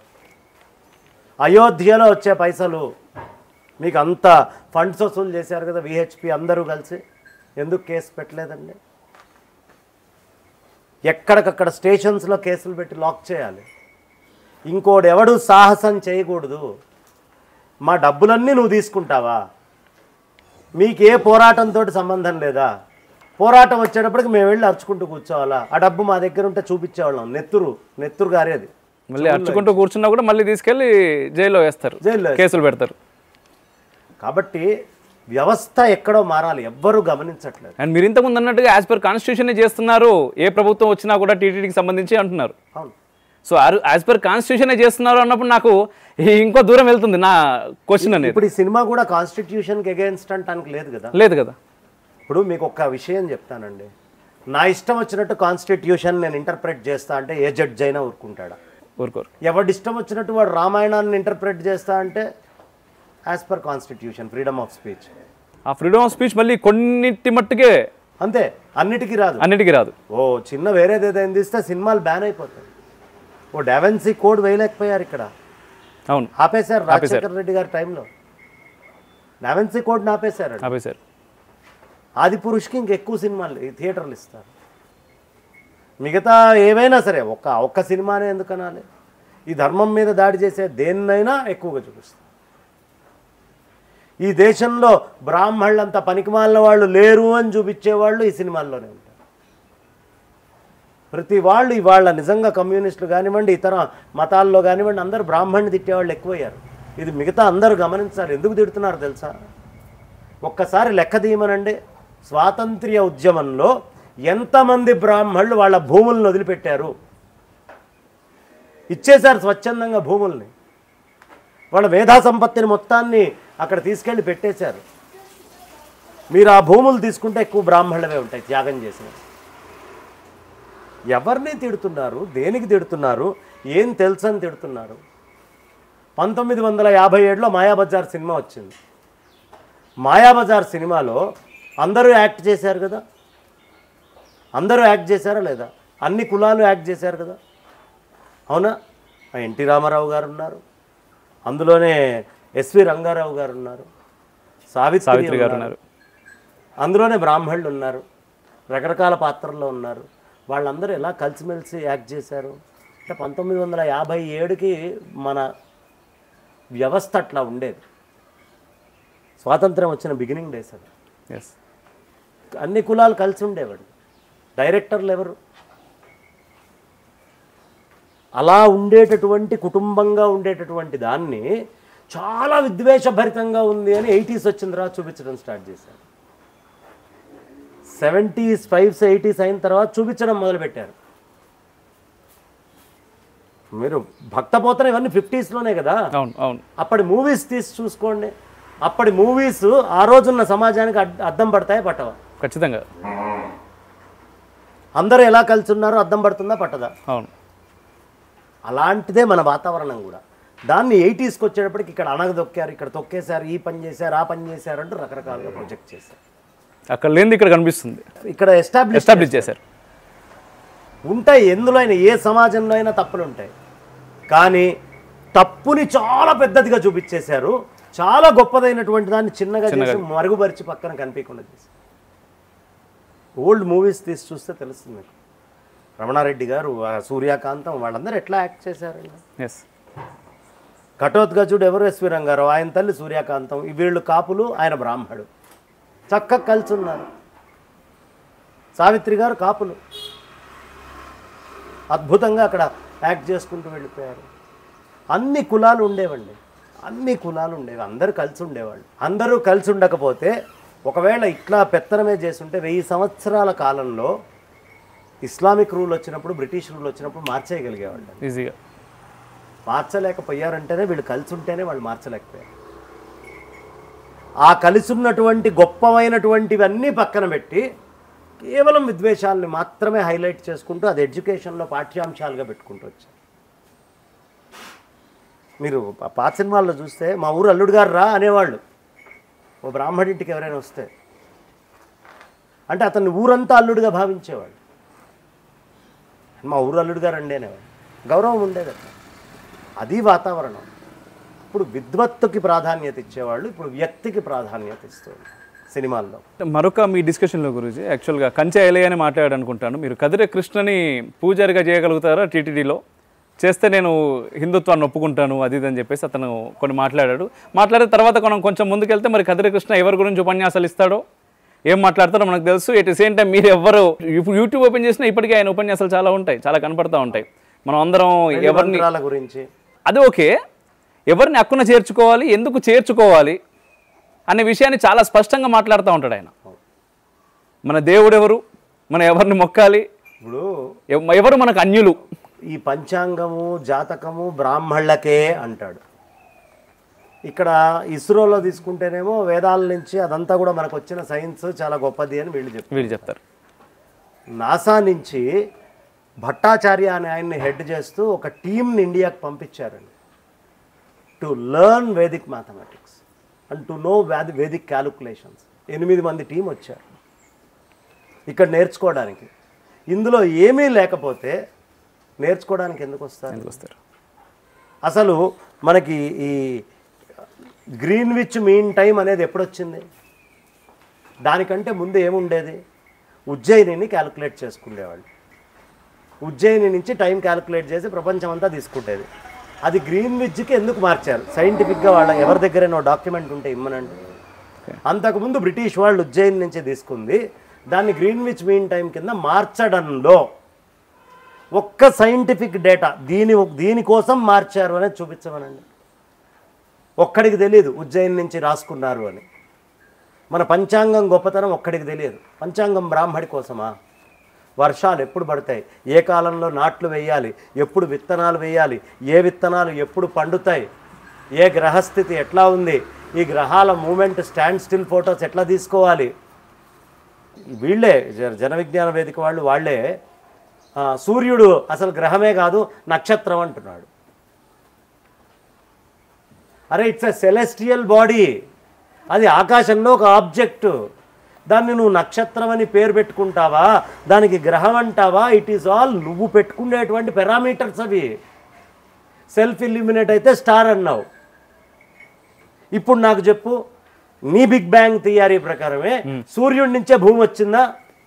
అయోధ్యలో వచ్చే పైసలు మీకు అంత ఫండ్స్ వసూలు చేశారు కదా విహెచ్పి అందరూ కలిసి ఎందుకు కేసు పెట్టలేదండి ఎక్కడికక్కడ స్టేషన్స్లో కేసులు పెట్టి లాక్ చేయాలి ఇంకోడు ఎవడు సాహసం చేయకూడదు మా డబ్బులన్నీ నువ్వు తీసుకుంటావా మీకు ఏ పోరాటంతో సంబంధం లేదా పోరాటం వచ్చేటప్పటికి మేము వెళ్ళి అరుచుకుంటూ కూర్చోవాలా ఆ డబ్బు మా దగ్గర ఉంటే చూపించేవాళ్ళం నెత్తురు నెత్తురు గారేది మళ్ళీ అర్చుకుంటూ కూర్చున్నా కూడా మళ్ళీ తీసుకెళ్ళి జైల్లో వేస్తారు జైల్లో కేసులు పెడతారు కాబట్టి వ్యవస్థ ఎక్కడో మారాలి ఎవ్వరూ గమనించట్లేదు అండ్ మీరు ఇంతకుముందు అన్నట్టుగా యాజ్ పర్ కాన్స్టిట్యూషన్ చేస్తున్నారు ఏ ప్రభుత్వం వచ్చినా కూడా టీటీడీకి సంబంధించి అంటున్నారు అవును సో యాజ్ పర్ కాన్స్టిట్యూషన్ చేస్తున్నారు అన్నప్పుడు నాకు ఈ ఇంకో దూరం వెళ్తుంది నా క్వశ్చన్ అనేది ఇప్పుడు ఈ సినిమా కూడా కాన్స్టిట్యూషన్కి అగేన్స్ట్ అంటానికి లేదు కదా లేదు కదా ఇప్పుడు మీకు ఒక్క విషయం చెప్తానండి నా ఇష్టం వచ్చినట్టు కాన్స్టిట్యూషన్ నేను ఇంటర్ప్రెట్ చేస్తా అంటే ఏ జడ్జ్ అయినా ఊరుకుంటాడా ఊరుకోరు ఎవడి ఇష్టం వచ్చినట్టు వాడు రామాయణాన్ని ఇంటర్ప్రెట్ చేస్తా అంటే as per constitution freedom of speech ఆ ఫ్రీడమ్ ఆఫ్ స్పీచ్ మళ్ళీ కొన్నిటి మట్టుకే అంతే అన్నిటికీ రాదు అన్నిటికీ రాదు ఓ చిన్న వేరేది ఏదైనా తీస్తే సినిమాలు బ్యాన్ అయిపోతాయి ఓ డావెన్సీ కోడ్ వేయలేకపోయారు ఇక్కడ అవును ఆపేశారు రాజశేఖర రెడ్డి గారి టైంలో డావెన్సీ కోడ్ని ఆపేశారు ఆపేశారు ఆది పురుష్కి ఇంకెక్కువ సినిమాలు ఈ థియేటర్లు ఇస్తారు మిగతా ఏవైనా సరే ఒక్క ఒక్క సినిమానే ఎందుకు అనాలి ఈ ధర్మం మీద దాడి చేసే దేన్నైనా ఎక్కువగా చూపిస్తారు ఈ దేశంలో బ్రాహ్మణులంత పనికిమాలిన వాళ్ళు లేరు అని చూపించేవాళ్ళు ఈ సినిమాల్లోనే ఉంటారు ప్రతి వాళ్ళు ఇవాళ నిజంగా కమ్యూనిస్టులు కానివ్వండి ఇతర మతాల్లో కానివ్వండి అందరూ బ్రాహ్మణ్ణి తిట్టేవాళ్ళు ఎక్కువయ్యారు ఇది మిగతా అందరూ గమనించాలి ఎందుకు తిడుతున్నారు తెలుసా ఒక్కసారి లెక్క తీయమనండి స్వాతంత్ర్య ఉద్యమంలో ఎంతమంది బ్రాహ్మణులు వాళ్ళ భూములను వదిలిపెట్టారు ఇచ్చేశారు స్వచ్ఛందంగా భూముల్ని వాళ్ళ మేధా సంపత్తిని మొత్తాన్ని అక్కడ తీసుకెళ్ళి పెట్టేశారు మీరు ఆ భూములు తీసుకుంటే ఎక్కువ బ్రాహ్మణులవే ఉంటాయి త్యాగం చేసిన ఎవరిని తిడుతున్నారు దేనికి తిడుతున్నారు ఏం తెలుసని తిడుతున్నారు పంతొమ్మిది వందల యాభై ఏడులో మాయాబజార్ సినిమా వచ్చింది మాయాబజార్ సినిమాలో అందరూ యాక్ట్ చేశారు కదా అందరూ యాక్ట్ చేశారా లేదా అన్ని కులాలు యాక్ట్ చేశారు కదా అవునా ఆ ఎన్టీ రామారావు గారు ఉన్నారు అందులోనే ఎస్వి రంగారావు గారు ఉన్నారు సావిత్రి సావిత్రి గారు ఉన్నారు అందులోనే బ్రాహ్మణులు ఉన్నారు రకరకాల పాత్రల్లో ఉన్నారు వాళ్ళందరూ ఎలా కలిసిమెలిసి యాక్ట్ చేశారు అంటే పంతొమ్మిది వందల యాభై ఏడుకి మన వ్యవస్థ అట్లా ఉండేది స్వాతంత్రం వచ్చిన బిగినింగ్ డేస్ అది ఎస్ అన్ని కులాలు కలిసి ఉండేవాడు డైరెక్టర్లు ఎవరు అలా ఉండేటటువంటి కుటుంబంగా ఉండేటటువంటి దాన్ని చాలా విద్వేషభరితంగా ఉంది అని ఎయిటీస్ వచ్చిన తర్వాత చూపించడం స్టార్ట్ చేశారు సెవెంటీస్ ఫైవ్స్ ఎయిటీస్ అయిన తర్వాత చూపించడం మొదలుపెట్టారు మీరు భక్తపోతన ఇవన్నీ ఫిఫ్టీస్లోనే కదా అవును అవును అప్పటి మూవీస్ తీసి చూసుకోండి అప్పటి మూవీస్ ఆ రోజున్న సమాజానికి అడ్- అద్దం పడతాయి పట్టవా ఖచ్చితంగా అందరూ ఎలా కలిసి ఉన్నారో అద్దం పడుతుందా పట్టదా అవును అలాంటిదే మన వాతావరణం కూడా దాన్ని ఎయిటీస్కి వచ్చేటప్పటికి ఇక్కడ అనగదొక్కారు ఇక్కడ తొక్కేశారు ఈ పని చేశారు ఆ పని చేశారు అంటూ రకరకాలుగా ప్రొజెక్ట్ చేశారు అక్కడ లేనిది ఇక్కడ కనిపిస్తుంది ఇక్కడ ఎస్టాబ్లిష్ ఎస్టాబ్లిష్ చేశారు ఉంటాయి ఎందులో అయినా ఏ సమాజంలో అయినా తప్పులు ఉంటాయి కానీ తప్పుని చాలా పెద్దదిగా చూపించేశారు చాలా గొప్పదైనటువంటి దాన్ని చిన్నగా చేసి మరుగుపరిచి పక్కన కనిపించకుండా చేశారు ఓల్డ్ మూవీస్ తీసి చూస్తే తెలుస్తుంది మీకు రమణారెడ్డి గారు ఆ సూర్యకాంతం వాళ్ళందరూ ఎట్లా యాక్ట్ చేశారండి ఎస్ ఘటోత్కచుడు ఎవరు ఎస్వి రంగారావు ఆయన తల్లి సూర్యకాంతం ఈ వీళ్ళు కాపులు ఆయన బ్రాహ్మడు చక్కగా కలిసి ఉన్నారు సావిత్రి గారు కాపులు అద్భుతంగా అక్కడ యాక్ట్ చేసుకుంటూ వెళ్ళిపోయారు అన్ని కులాలు ఉండేవండి అన్ని కులాలు ఉండేవి అందరూ కలిసి ఉండేవాళ్ళు అందరూ కలిసి ఉండకపోతే ఒకవేళ ఇట్లా పెత్తనమే చేస్తుంటే వెయ్యి సంవత్సరాల కాలంలో ఇస్లామిక్ రూల్ వచ్చినప్పుడు బ్రిటిష్ రూల్ వచ్చినప్పుడు మార్చేయగలిగేవాళ్ళు ఈజీగా మార్చలేకపోయారంటేనే వీళ్ళు కలిసి ఉంటేనే వాళ్ళు మార్చలేకపోయారు ఆ కలిసి ఉన్నటువంటి గొప్పమైనటువంటివన్నీ పక్కన పెట్టి కేవలం విద్వేషాలని మాత్రమే హైలైట్ చేసుకుంటూ అది ఎడ్యుకేషన్లో పాఠ్యాంశాలుగా పెట్టుకుంటూ వచ్చారు మీరు పా- పాత సినిమాల్లో చూస్తే మా ఊరు అల్లుడు గారు రా అనేవాళ్ళు ఓ బ్రాహ్మడింటికి ఎవరైనా వస్తే అంటే అతన్ని ఊరంతా అల్లుడిగా భావించేవాళ్ళు మా ఊరు అల్లుడు గారు అండి అనేవాళ్ళు గౌరవం ఉండేది అట్లా అది వాతావరణం ఇప్పుడు విద్వత్తుకి ప్రాధాన్యత ఇచ్చేవాళ్ళు ఇప్పుడు వ్యక్తికి ప్రాధాన్యత ఇస్తుంది సినిమాల్లో మరొక మీ డిస్కషన్లో గురించి యాక్చువల్గా కంచె ఐలయ్య అని మాట్లాడాడు అనుకుంటాను మీరు కదిరే కృష్ణని పూజారిగా చేయగలుగుతారా టీటీడీలో చేస్తే నేను హిందుత్వాన్ని ఒప్పుకుంటాను అది ఇది అని చెప్పేసి అతను కొన్ని మాట్లాడాడు మాట్లాడిన తర్వాత మనం కొంచెం ముందుకెళ్తే మరి కదిరే కృష్ణ ఎవరి గురించి ఉపన్యాసాలు ఇస్తాడో ఏం మాట్లాడతారో మనకు తెలుసు ఎట్ ది సేమ్ టైం మీరు ఎవరు ఇప్పుడు యూట్యూబ్ ఓపెన్ చేసినా ఇప్పటికీ ఆయన ఉపన్యాసాలు చాలా ఉంటాయి చాలా కనపడతా ఉంటాయి మనం అందరం ఎవరిని మంత్రాల గురించి అది ఓకే ఎవరిని హక్కున చేర్చుకోవాలి ఎందుకు చేర్చుకోవాలి అనే విషయాన్ని చాలా స్పష్టంగా మాట్లాడుతూ ఉంటాడు ఆయన మన దేవుడు ఎవరు మనం ఎవరిని మొక్కాలి ఇప్పుడు ఎవ- ఎవరు మనకు అన్యులు ఈ పంచాంగము జాతకము బ్రాహ్మళ్ళకే అంటాడు ఇక్కడ ఇస్రోలో తీసుకుంటేనేమో వేదాల నుంచి అదంతా కూడా మనకు వచ్చిన సైన్స్ చాలా గొప్పది అని వీళ్ళు చెప్తారు వీళ్ళు చెప్తారు నాసా నుంచి భట్టాచార్య అనే ఆయన్ని హెడ్ చేస్తూ ఒక టీంని ఇండియాకి పంపించారండి to learn Vedic mathematics and to know వ్యాధి వేదిక్ క్యాలిక్యులేషన్స్ ఎనిమిది మంది టీం వచ్చారు ఇక్కడ నేర్చుకోవడానికి ఇందులో ఏమీ లేకపోతే నేర్చుకోవడానికి ఎందుకు వస్తారు ఎందుకు వస్తారు అసలు మనకి ఈ గ్రీన్విచ్ మీన్ టైం అనేది ఎప్పుడు వచ్చింది దానికంటే ముందు ఏముండేది ఉజ్జయినిని క్యాలిక్యులేట్ చేసుకునేవాళ్ళు ఉజ్జయిని నుంచి టైం క్యాలిక్యులేట్ చేసి ప్రపంచం అంతా తీసుకుంటేది అది గ్రీన్విచ్కి ఎందుకు మార్చారు సైంటిఫిక్గా వాళ్ళ ఎవరి దగ్గరైనా డాక్యుమెంట్ ఉంటే ఇమ్మనండి అంతకుముందు బ్రిటిష్ వాళ్ళు ఉజ్జయిని నుంచి తీసుకుంది దాన్ని గ్రీన్విచ్ మీన్ టైం కింద మార్చడంలో ఒక్క సైంటిఫిక్ డేటా దీని దీనికోసం మార్చారు అనేది చూపించమనండి ఒక్కడికి తెలియదు ఉజ్జయిని నుంచి రాసుకున్నారు అని మన పంచాంగం గొప్పతనం ఒక్కడికి తెలియదు పంచాంగం బ్రాహ్మడి కోసమా వర్షాలు ఎప్పుడు పడతాయి ఏ కాలంలో నాట్లు వేయాలి ఎప్పుడు విత్తనాలు వేయాలి ఏ విత్తనాలు ఎప్పుడు పండుతాయి ఏ గ్రహస్థితి ఎట్లా ఉంది ఈ గ్రహాల మూమెంట్ స్టాండ్ స్టిల్ ఫొటోస్ ఎట్లా తీసుకోవాలి వీళ్ళే జ- జన విజ్ఞాన వేదిక వాళ్ళు వాళ్ళే ఆ, సూర్యుడు అసలు గ్రహమే కాదు నక్షత్రం అంటున్నాడు అరే ఇట్స్ ఎ సెలెస్టియల్ బాడీ అది ఆకాశంలో ఒక ఆబ్జెక్టు దాన్ని నువ్వు నక్షత్రం అని పేరు పెట్టుకుంటావా దానికి గ్రహం అంటావా ఇట్ ఈస్ ఆల్ నువ్వు పెట్టుకునేటువంటి పారామీటర్స్ అవి సెల్ఫ్ ఇల్యూమినేట్ అయితే స్టార్ అన్నావు ఇప్పుడు నాకు చెప్పు నీ బిగ్ బ్యాంగ్ థియరీ ప్రకారమే సూర్యుడి నుంచే భూమి వచ్చిందా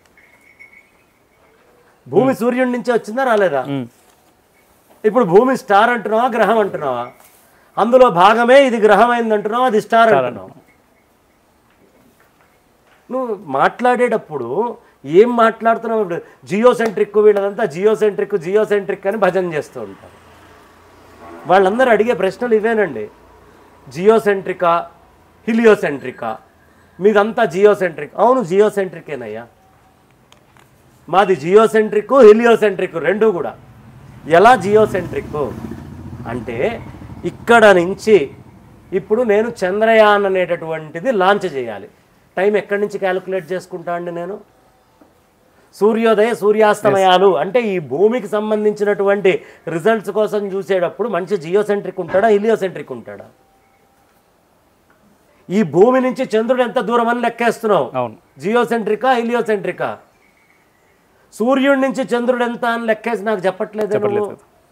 భూమి సూర్యుడి నుంచే వచ్చిందా రాలేదా మ్మ్. ఇప్పుడు భూమి స్టార్ అంటున్నావా గ్రహం అంటున్నావా అందులో భాగమే ఇది గ్రహం అయింది అంటున్నావా అది స్టార్ అంటున్నావు నువ్వు మాట్లాడేటప్పుడు ఏం మాట్లాడుతున్నావు ఇప్పుడు జియోసెంట్రిక్ వీళ్ళదంతా జియోసెంట్రిక్ జియోసెంట్రిక్ అని భజన చేస్తూ ఉంటారు వాళ్ళందరూ అడిగే ప్రశ్నలు ఇవేనండి జియోసెంట్రికా హిలియోసెంట్రికా మీదంతా జియోసెంట్రిక్ అవును జియోసెంట్రికేనయ్యా మాది జియోసెంట్రిక్ హెలియోసెంట్రిక్ రెండు కూడా ఎలా జియోసెంట్రిక్ అంటే ఇక్కడ నుంచి ఇప్పుడు నేను చంద్రయాన్ అనేటటువంటిది లాంచ్ చేయాలి టైం ఎక్కడి నుంచి క్యాలిక్యులేట్ చేసుకుంటా అండి నేను సూర్యోదయ సూర్యాస్తమయాలు అంటే ఈ భూమికి సంబంధించినటువంటి రిజల్ట్స్ కోసం చూసేటప్పుడు మంచి జియోసెంట్రిక్ ఉంటాడా ఇలియోసెంట్రిక్ ఉంటాడా ఈ భూమి నుంచి చంద్రుడు ఎంత దూరం అని లెక్కేస్తున్నావు అవును జియోసెంట్రికా ఇలియోసెంట్రికా సూర్యుడి నుంచి చంద్రుడు ఎంత అని లెక్కేసి నాకు చెప్పట్లేదు చెప్పట్లేదు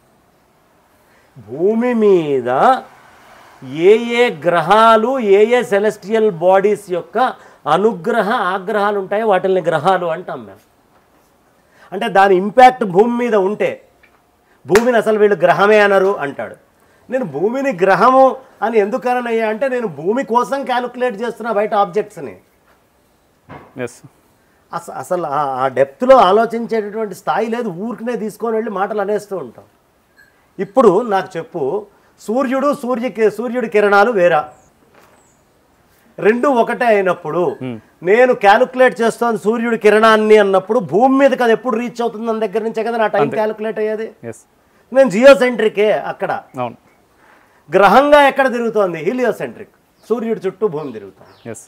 భూమి మీద ఏ ఏ గ్రహాలు ఏ ఏ సెలెస్టియల్ బాడీస్ యొక్క అనుగ్రహ ఆగ్రహాలు ఉంటాయో వాటిని గ్రహాలు అంటాం మేము అంటే దాని ఇంపాక్ట్ భూమి మీద ఉంటే భూమిని అసలు వీళ్ళు గ్రహమే అనరు అంటాడు నేను భూమిని గ్రహము అని ఎందుకు అననయ్యా అంటే నేను భూమి కోసం క్యాలిక్యులేట్ చేస్తున్నా బయట ఆబ్జెక్ట్స్ని ఎస్ అస అసలు ఆ- ఆ డెప్త్లో ఆలోచించేటటువంటి స్థాయి లేదు ఊరికనే తీసుకొని వెళ్ళి మాటలు అనేస్తూ ఉంటాం ఇప్పుడు నాకు చెప్పు సూర్యుడు సూర్య కి- సూర్యుడి కిరణాలు వేరా రెండు ఒకటే అయినప్పుడు నేను క్యాలిక్యులేట్ చేస్తాను సూర్యుడి కిరణాన్ని అన్నప్పుడు భూమి మీదకి అది ఎప్పుడు రీచ్ అవుతుంది అన్న దగ్గర నుంచే కదా నా టైం క్యాలిక్యులేట్ అయ్యేది ఎస్ నేను జియోసెంట్రికే అక్కడ అవును గ్రహంగా ఎక్కడ తిరుగుతోంది హీలియోసెంట్రిక్ సూర్యుడి చుట్టూ భూమి తిరుగుతోంది ఎస్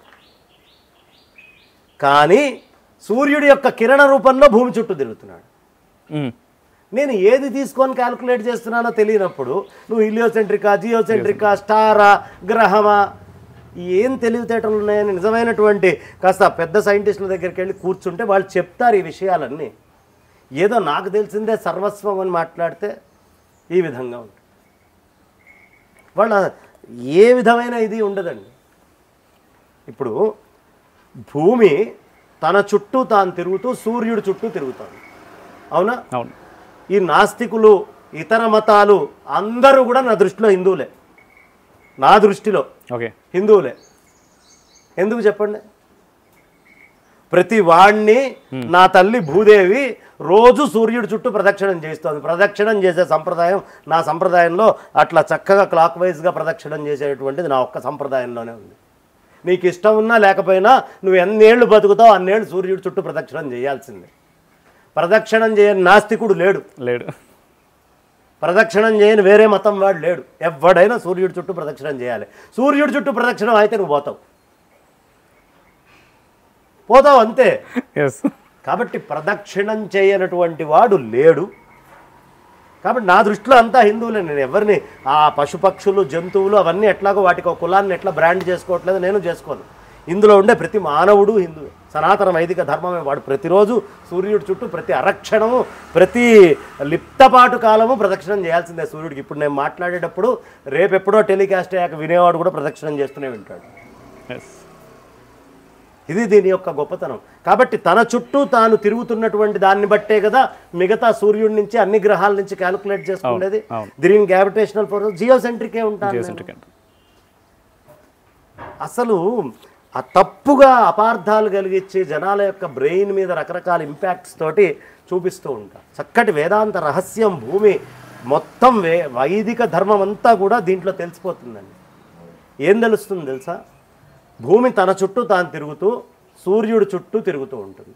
కానీ సూర్యుడి యొక్క కిరణ రూపంలో భూమి చుట్టూ తిరుగుతున్నాడు నేను ఏది తీసుకొని క్యాలిక్యులేట్ చేస్తున్నానో తెలియనప్పుడు నువ్వు ఇలియోసెంట్రికా జియోసెంట్రికా స్టారా గ్రహమా ఏం తెలివితేటలు ఉన్నాయని నిజమైనటువంటి కాస్త పెద్ద సైంటిస్టుల దగ్గరికి వెళ్ళి కూర్చుంటే వాళ్ళు చెప్తారు ఈ విషయాలన్నీ ఏదో నాకు తెలిసిందే సర్వస్వం అని మాట్లాడితే ఈ విధంగా ఉంటుంది వాళ్ళ ఏ విధమైన ఇది ఉండదండి ఇప్పుడు భూమి తన చుట్టూ తాను తిరుగుతూ సూర్యుడి చుట్టూ తిరుగుతాడు అవునా అవును ఈ నాస్తికులు ఇతర మతాలు అందరూ కూడా నా దృష్టిలో హిందువులే నా దృష్టిలో ఓకే హిందువులే ఎందుకు చెప్పండి ప్రతి వాణ్ణి నా తల్లి భూదేవి రోజు సూర్యుడి చుట్టూ ప్రదక్షిణం చేస్తోంది ప్రదక్షిణం చేసే సంప్రదాయం నా సంప్రదాయంలో అట్లా చక్కగా క్లాక్ వైజ్గా ప్రదక్షిణం చేసేటువంటిది నా ఒక్క సంప్రదాయంలోనే ఉంది నీకు ఇష్టం ఉన్నా లేకపోయినా నువ్వు ఎన్నేళ్ళు బతుకుతావు అన్నేళ్ళు సూర్యుడి చుట్టూ ప్రదక్షిణం చేయాల్సిందే ప్రదక్షిణం చేయని నాస్తికుడు లేడు లేడు ప్రదక్షిణం చేయని వేరే మతం వాడు లేడు ఎవడైనా సూర్యుడి చుట్టూ ప్రదక్షిణం చేయాలి సూర్యుడి చుట్టూ ప్రదక్షిణం అయితే నువ్వు పోతావు పోతావు అంతే ఎస్ కాబట్టి ప్రదక్షిణం చేయనటువంటి వాడు లేడు కాబట్టి నా దృష్టిలో అంతా హిందువులే నేను ఎవరిని ఆ పశుపక్షులు జంతువులు అవన్నీ ఎట్లాగో వాటికి ఒక కులాన్ని ఎట్లా బ్రాండ్ చేసుకోవట్లేదు నేను చేసుకోను ఇందులో ఉండే ప్రతి మానవుడు హిందువే సనాతన వైదిక ధర్మమే వాడు ప్రతిరోజు సూర్యుడి చుట్టూ ప్రతి అరక్షణము ప్రతి లిప్తపాటు కాలము ప్రదక్షిణం చేయాల్సిందే సూర్యుడికి ఇప్పుడు నేను మాట్లాడేటప్పుడు రేపెప్పుడో టెలికాస్ట్ అయ్యాక వినేవాడు కూడా ప్రదక్షిణం చేస్తూనే ఉంటాడు ఎస్ ఇది దీని యొక్క గొప్పతనం కాబట్టి తన చుట్టూ తాను తిరుగుతున్నటువంటి దాన్ని బట్టే కదా మిగతా సూర్యుడి నుంచి అన్ని గ్రహాల నుంచి క్యాలిక్యులేట్ చేసుకునేది అవును. దీని గ్రావిటేషనల్ ఫోర్స్ జియోసెంట్రికే ఉంటాను నేను. జియోసెంట్రిక్ అంట అసలు ఆ తప్పుగా అపార్థాలు కలిగించి జనాల యొక్క బ్రెయిన్ మీద రకరకాల ఇంపాక్ట్స్ తోటి చూపిస్తూ ఉంటారు చక్కటి వేదాంత రహస్యం భూమి మొత్తం వే వైదిక ధర్మం అంతా కూడా దీంట్లో తెలిసిపోతుందండి ఏం తెలుస్తుంది తెలుసా భూమి తన చుట్టూ తాను తిరుగుతూ సూర్యుడు చుట్టూ తిరుగుతూ ఉంటుంది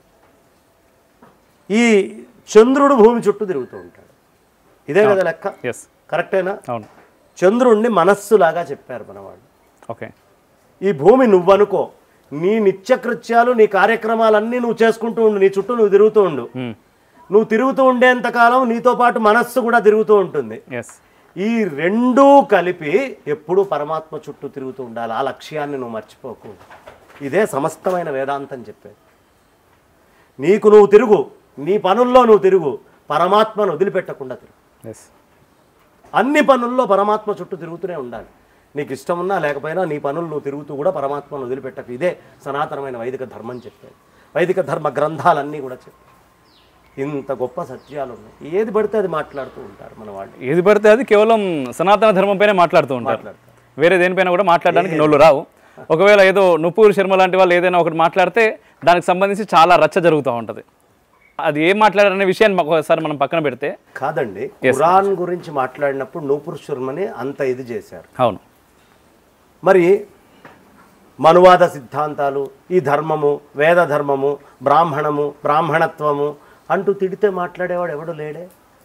ఈ చంద్రుడు భూమి చుట్టూ తిరుగుతూ ఉంటాడు ఇదే కదా లెక్క ఎస్ కరెక్టేనా అవును చంద్రుణ్ణి మనస్సులాగా చెప్పారు మనవాళ్ళు ఓకే ఈ భూమి నువ్వనుకో నీ నిత్యకృత్యాలు నీ కార్యక్రమాలన్నీ నువ్వు చేసుకుంటూ ఉండు నీ చుట్టూ నువ్వు తిరుగుతూ ఉండు నువ్వు తిరుగుతూ ఉండేంతకాలం నీతో పాటు మనస్సు కూడా తిరుగుతూ ఉంటుంది ఎస్ ఈ రెండూ కలిపి ఎప్పుడూ పరమాత్మ చుట్టూ తిరుగుతూ ఉండాలి ఆ లక్ష్యాన్ని నువ్వు మర్చిపోకు ఇదే సమస్తమైన వేదాంతం చెప్పేది నీకు నువ్వు తిరుగు నీ పనుల్లో నువ్వు తిరుగు పరమాత్మను వదిలిపెట్టకుండా తిరుగు ఎస్ అన్ని పనుల్లో పరమాత్మ చుట్టూ తిరుగుతూనే ఉండాలి నీకు ఇష్టం ఉన్నా లేకపోయినా నీ పనులు నువ్వు తిరుగుతూ కూడా పరమాత్మను వదిలిపెట్టకు ఇదే సనాతనమైన వైదిక ధర్మం చెప్పేది వైదిక ధర్మ గ్రంథాలన్నీ కూడా చెప్పాయి ఇంత గొప్ప సత్యాలు ఉన్నాయి ఏది పడితే అది మాట్లాడుతూ ఉంటారు మన వాళ్ళు ఏది పడితే అది కేవలం సనాతన ధర్మం పైన మాట్లాడుతూ ఉంటారు మాట్లాడతారు. వేరే దేనిపైన కూడా మాట్లాడడానికి నోళ్ళు రావు ఒకవేళ ఏదో నుప్పూరు శర్మ లాంటి వాళ్ళు ఏదైనా ఒకటి మాట్లాడితే దానికి సంబంధించి చాలా రచ్చ జరుగుతూ ఉంటుంది అది ఏం మాట్లాడారనే విషయాన్ని మాకు ఒకసారి మనం పక్కన పెడితే కాదండి ఖురాన్ గురించి మాట్లాడినప్పుడు నూపురు శర్మని అంత ఇది చేశారు అవును మరి మనువాద సిద్ధాంతాలు ఈ ధర్మము వేద ధర్మము బ్రాహ్మణము బ్రాహ్మణత్వము అంటూ తిడితే మాట్లాడేవాడు ఎవడు లేడే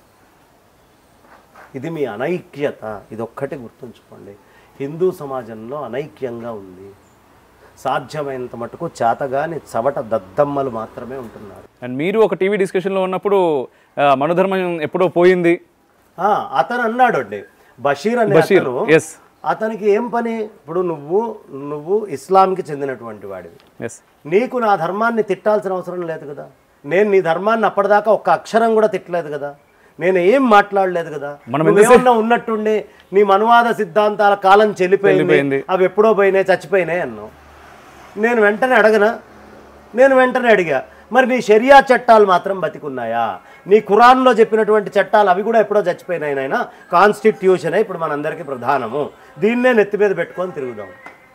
ఇది మీ అనైక్యత ఇది ఒక్కటి గుర్తుంచుకోండి హిందూ సమాజంలో అనైక్యంగా ఉంది సాధ్యమైనంత మటుకు చేతగాని చవట దద్దమ్మలు మాత్రమే ఉంటున్నారు అండ్ మీరు ఒక టీవీ డిస్కషన్లో ఉన్నప్పుడు ఆ, మనోధర్మం ఎప్పుడో పోయింది ఆ, అతను అన్నాడు అండి బషీర్ అనే బషీర్ అతను ఎస్ అతనికి ఏం పని ఇప్పుడు నువ్వు నువ్వు ఇస్లాంకి చెందినటువంటి వాడివి ఎస్ నీకు నా ధర్మాన్ని తిట్టాల్సిన అవసరం లేదు కదా నేను నీ ధర్మాన్ని అప్పటిదాకా ఒక్క అక్షరం కూడా తిట్టలేదు కదా నేను ఏం మాట్లాడలేదు కదా మనం నువ్వేమన్నా ఉన్నట్టుండి నీ మనువాద సిద్ధాంతాల కాలం చెల్లిపోయింది చెల్లిపోయింది. అవి ఎప్పుడో పోయినాయి చచ్చిపోయినాయి అన్నావు నేను వెంటనే అడగనా నేను వెంటనే అడిగా మరి నీ షరియా చట్టాలు మాత్రం బతికున్నాయా నీ ఖురాన్లో చెప్పినటువంటి చట్టాలు అవి కూడా ఎప్పుడో చచ్చిపోయినాయి నాయన కాన్స్టిట్యూషనే ఇప్పుడు మనందరికీ ప్రధానము దీన్నే నెత్తి మీద పెట్టుకొని తిరుగుదాం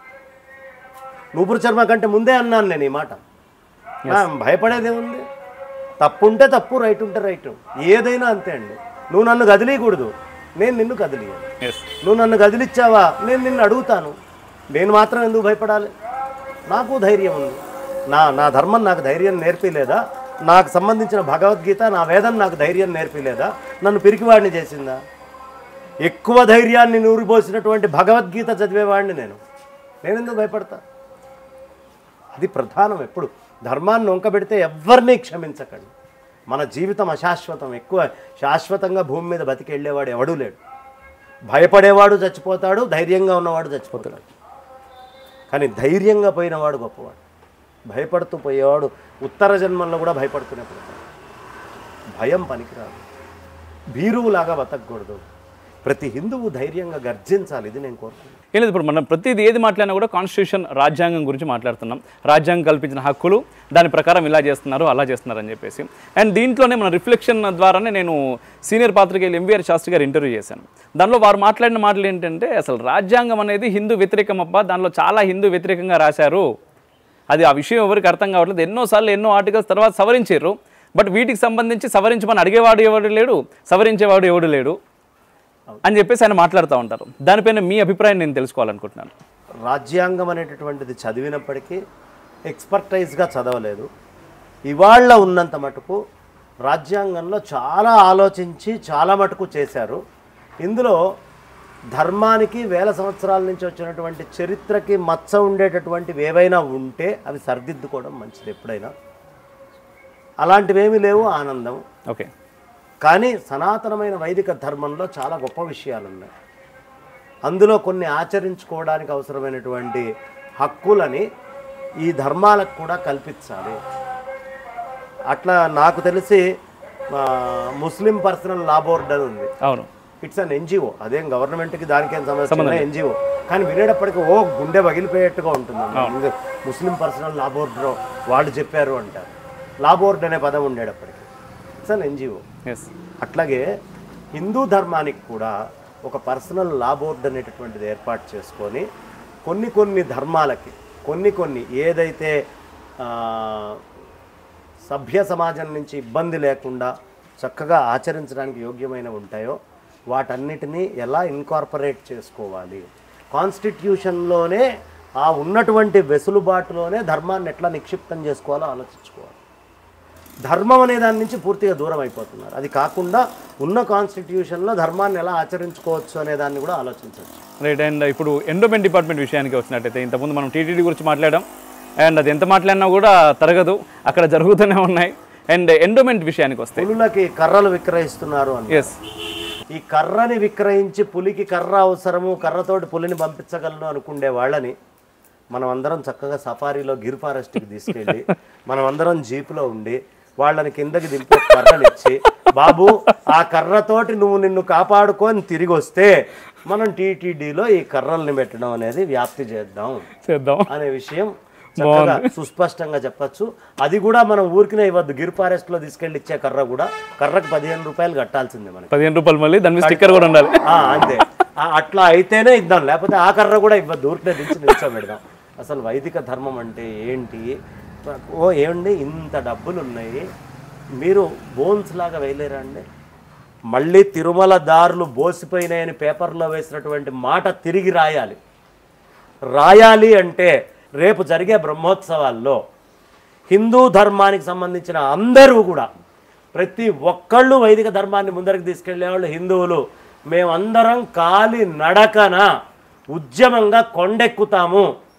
నూపురు చర్మ కంటే ముందే అన్నాను నేను ఈ మాట నా భయపడేది ఏముంది తప్పు ఉంటే తప్పు రైట్ ఉంటే రైట్ ఏదైనా అంతే అండి నువ్వు నన్ను కదిలీయకూడదు నేను నిన్ను కదిలియను ఎస్ నువ్వు నన్ను కదిలిచ్చావా నేను నిన్ను అడుగుతాను నేను మాత్రం ఎందుకు భయపడాలి నాకు ధైర్యం ఉంది నా నా ధర్మం నాకు ధైర్యం నేర్పిలేదా నాకు సంబంధించిన భగవద్గీత నా వేదం నాకు ధైర్యం నేర్పిలేదా నన్ను పిరికివాడిని చేసిందా ఎక్కువ ధైర్యాన్ని నూరిపోసినటువంటి భగవద్గీత చదివేవాడిని నేను నేను ఎందుకు భయపడతా అది ప్రధానం ఎప్పుడు ధర్మాన్ని వంకబెడితే ఎవరిని క్షమించకండి మన జీవితం అశాశ్వతం ఎక్కువ శాశ్వతంగా భూమి మీద బతికి వెళ్ళేవాడు ఎవడూ లేడు భయపడేవాడు చచ్చిపోతాడు ధైర్యంగా ఉన్నవాడు చచ్చిపోతాడు కానీ ధైర్యంగా పోయినవాడు గొప్పవాడు భయపడుతూ పోయేవాడు ఉత్తర జన్మల్లో కూడా భయపడుతూనే పోతాడు భయం పనికిరాదు భీరువులాగా బతకూడదు ప్రతి హిందువు ధైర్యంగా గర్జించాలి ఇది నేను కోరుకుంటున్నాను ఏం లేదు ఇప్పుడు మనం ప్రతిదీ ఏది మాట్లాడినా కూడా కాన్స్టిట్యూషన్ రాజ్యాంగం గురించి మాట్లాడుతున్నాం రాజ్యాంగం కల్పించిన హక్కులు దాని ప్రకారం ఇలా చేస్తున్నారు అలా చేస్తున్నారు అని చెప్పేసి అండ్ దీంట్లోనే మన రిఫ్లెక్షన్ ద్వారానే నేను సీనియర్ పాత్రికేయులు ఎంవీఆర్ శాస్త్రి గారు ఇంటర్వ్యూ చేశాను దానిలో వారు మాట్లాడిన మాటలు ఏంటంటే అసలు రాజ్యాంగం అనేది హిందూ వ్యతిరేకం అబ్బా దానిలో చాలా హిందూ వ్యతిరేకంగా రాశారు అది ఆ విషయం ఎవరికి అర్థం కావట్లేదు ఎన్నోసార్లు ఎన్నో ఆర్టికల్స్ తర్వాత సవరించారు బట్ వీటికి సంబంధించి సవరించమని అడిగేవాడు ఎవడు లేడు సవరించేవాడు ఎవడు లేడు అని చెప్పేసి ఆయన మాట్లాడుతూ ఉంటారు దానిపైన మీ అభిప్రాయం నేను తెలుసుకోవాలనుకుంటున్నాను రాజ్యాంగం అనేటటువంటిది చదివినప్పటికీ ఎక్స్పర్టైజ్గా చదవలేదు ఇవాళ ఉన్నంత మటుకు రాజ్యాంగంలో చాలా ఆలోచించి చాలా మటుకు చేశారు ఇందులో ధర్మానికి వేల సంవత్సరాల నుంచి వచ్చినటువంటి చరిత్రకి మచ్చ ఉండేటటువంటివి ఏవైనా ఉంటే అవి సరిదిద్దుకోవడం మంచిది ఎప్పుడైనా అలాంటివేమీ లేవు ఆనందం ఓకే కానీ సనాతనమైన వైదిక ధర్మంలో చాలా గొప్ప విషయాలు ఉన్నాయి అందులో కొన్ని ఆచరించుకోవడానికి అవసరమైనటువంటి హక్కులని ఈ ధర్మాలకు కూడా కల్పించాలి అట్లా నాకు తెలిసి ఆ, ముస్లిం పర్సనల్ లా బోర్డ్ అని ఉంది అవును ఇట్స్ అన్ ఎన్జిఓ అదేం గవర్నమెంట్కి దానికేం సమస్య ఎన్జిఓ కానీ వినేటప్పటికి ఓ గుండె పగిలిపోయేట్టుగా ఉంటుంది ముస్లిం పర్సనల్ లా బోర్డు వాళ్ళు చెప్పారు అంటారు లా బోర్డ్ అనే పదం ఉండేటప్పటికి ఇట్స్ అన్ ఎన్జిఓ ఎస్ అట్లాగే హిందూ ధర్మానికి కూడా ఒక పర్సనల్ లా బోర్డ్ అనేటటువంటిది ఏర్పాటు చేసుకొని కొన్ని కొన్ని ధర్మాలకి కొన్ని కొన్ని ఏదైతే ఆ, సభ్య సమాజం నుంచి ఇబ్బంది లేకుండా చక్కగా ఆచరించడానికి యోగ్యమైనవి ఉంటాయో వాటన్నిటినీ ఎలా ఇన్కార్పొరేట్ చేసుకోవాలి కాన్స్టిట్యూషన్లోనే ఆ ఉన్నటువంటి వెసులుబాటులోనే ధర్మాన్ని ఎట్లా నిక్షిప్తం చేసుకోవాలో ఆలోచించుకోవాలి ధర్మం అనే దాని నుంచి పూర్తిగా దూరం అయిపోతున్నారు అది కాకుండా ఉన్న కాన్స్టిట్యూషన్లో ధర్మాన్ని ఎలా ఆచరించుకోవచ్చు అనే దాన్ని కూడా ఆలోచించవచ్చు రైట్ అండ్ ఇప్పుడు ఎండోమెంట్ డిపార్ట్మెంట్ విషయానికి వచ్చినట్టయితే ఇంతకుముందు మనం టీటీడీ గురించి మాట్లాడాం అండ్ అది ఎంత మాట్లాడినా కూడా తరగదు అక్కడ జరుగుతూనే ఉన్నాయి అండ్ ఎండోమెంట్ విషయానికి వస్తే పులులకి కర్రలు విక్రయిస్తున్నారు అని ఎస్ ఈ కర్రని విక్రయించి పులికి కర్ర అవసరము కర్రతోటి పులిని పంపించగలను అనుకునే వాళ్ళని మనం అందరం చక్కగా సఫారీలో గిర్ ఫారెస్ట్కి తీసుకెళ్ళి మనం అందరం జీపులో ఉండి వాళ్ళని కిందకి దింపి ఒక కర్రలు ఇచ్చి బాబు ఆ కర్రతోటి నువ్వు నిన్ను కాపాడుకొని తిరిగి వస్తే మనం టీటీడీలో ఈ కర్రల్ని పెట్టడం అనేది వ్యాప్తి చేద్దాం చేద్దాం అనే విషయం చక్కగా సుస్పష్టంగా చెప్పచ్చు అది కూడా మనం ఊరికినే ఇవ్వద్దు గిర్ ఫారెస్ట్ లో తీసుకెళ్ళి ఇచ్చే కర్ర కూడా కర్రకు పదిహేను రూపాయలు కట్టాల్సిందే మనకి పదిహేను రూపాయలు మళ్ళీ దాని మీద స్టిక్కర్ కూడా ఉండాలి ఆ, అంతే ఆ, అట్లా అయితేనే ఇద్దాం లేకపోతే ఆ కర్ర కూడా ఇవ్వద్దు ఊరికినే దించి నిల్చోబెడదాం అసలు వైదిక ధర్మం అంటే ఏంటి ఓ ఏమండి ఇంత డబ్బులు ఉన్నాయి మీరు బోన్స్ లాగా వేయలేరా అండి మళ్ళీ తిరుమల దారులు బోసిపోయినాయని పేపర్లో వేసినటువంటి మాట తిరిగి రాయాలి రాయాలి అంటే రేపు జరిగే బ్రహ్మోత్సవాల్లో హిందూ ధర్మానికి సంబంధించిన అందరూ కూడా ప్రతి ఒక్కళ్ళు వైదిక ధర్మాన్ని ముందరికి తీసుకెళ్లేవాళ్ళు హిందువులు మేమందరం కాలి నడకన ఉద్యమంగా కొండెక్కుతాము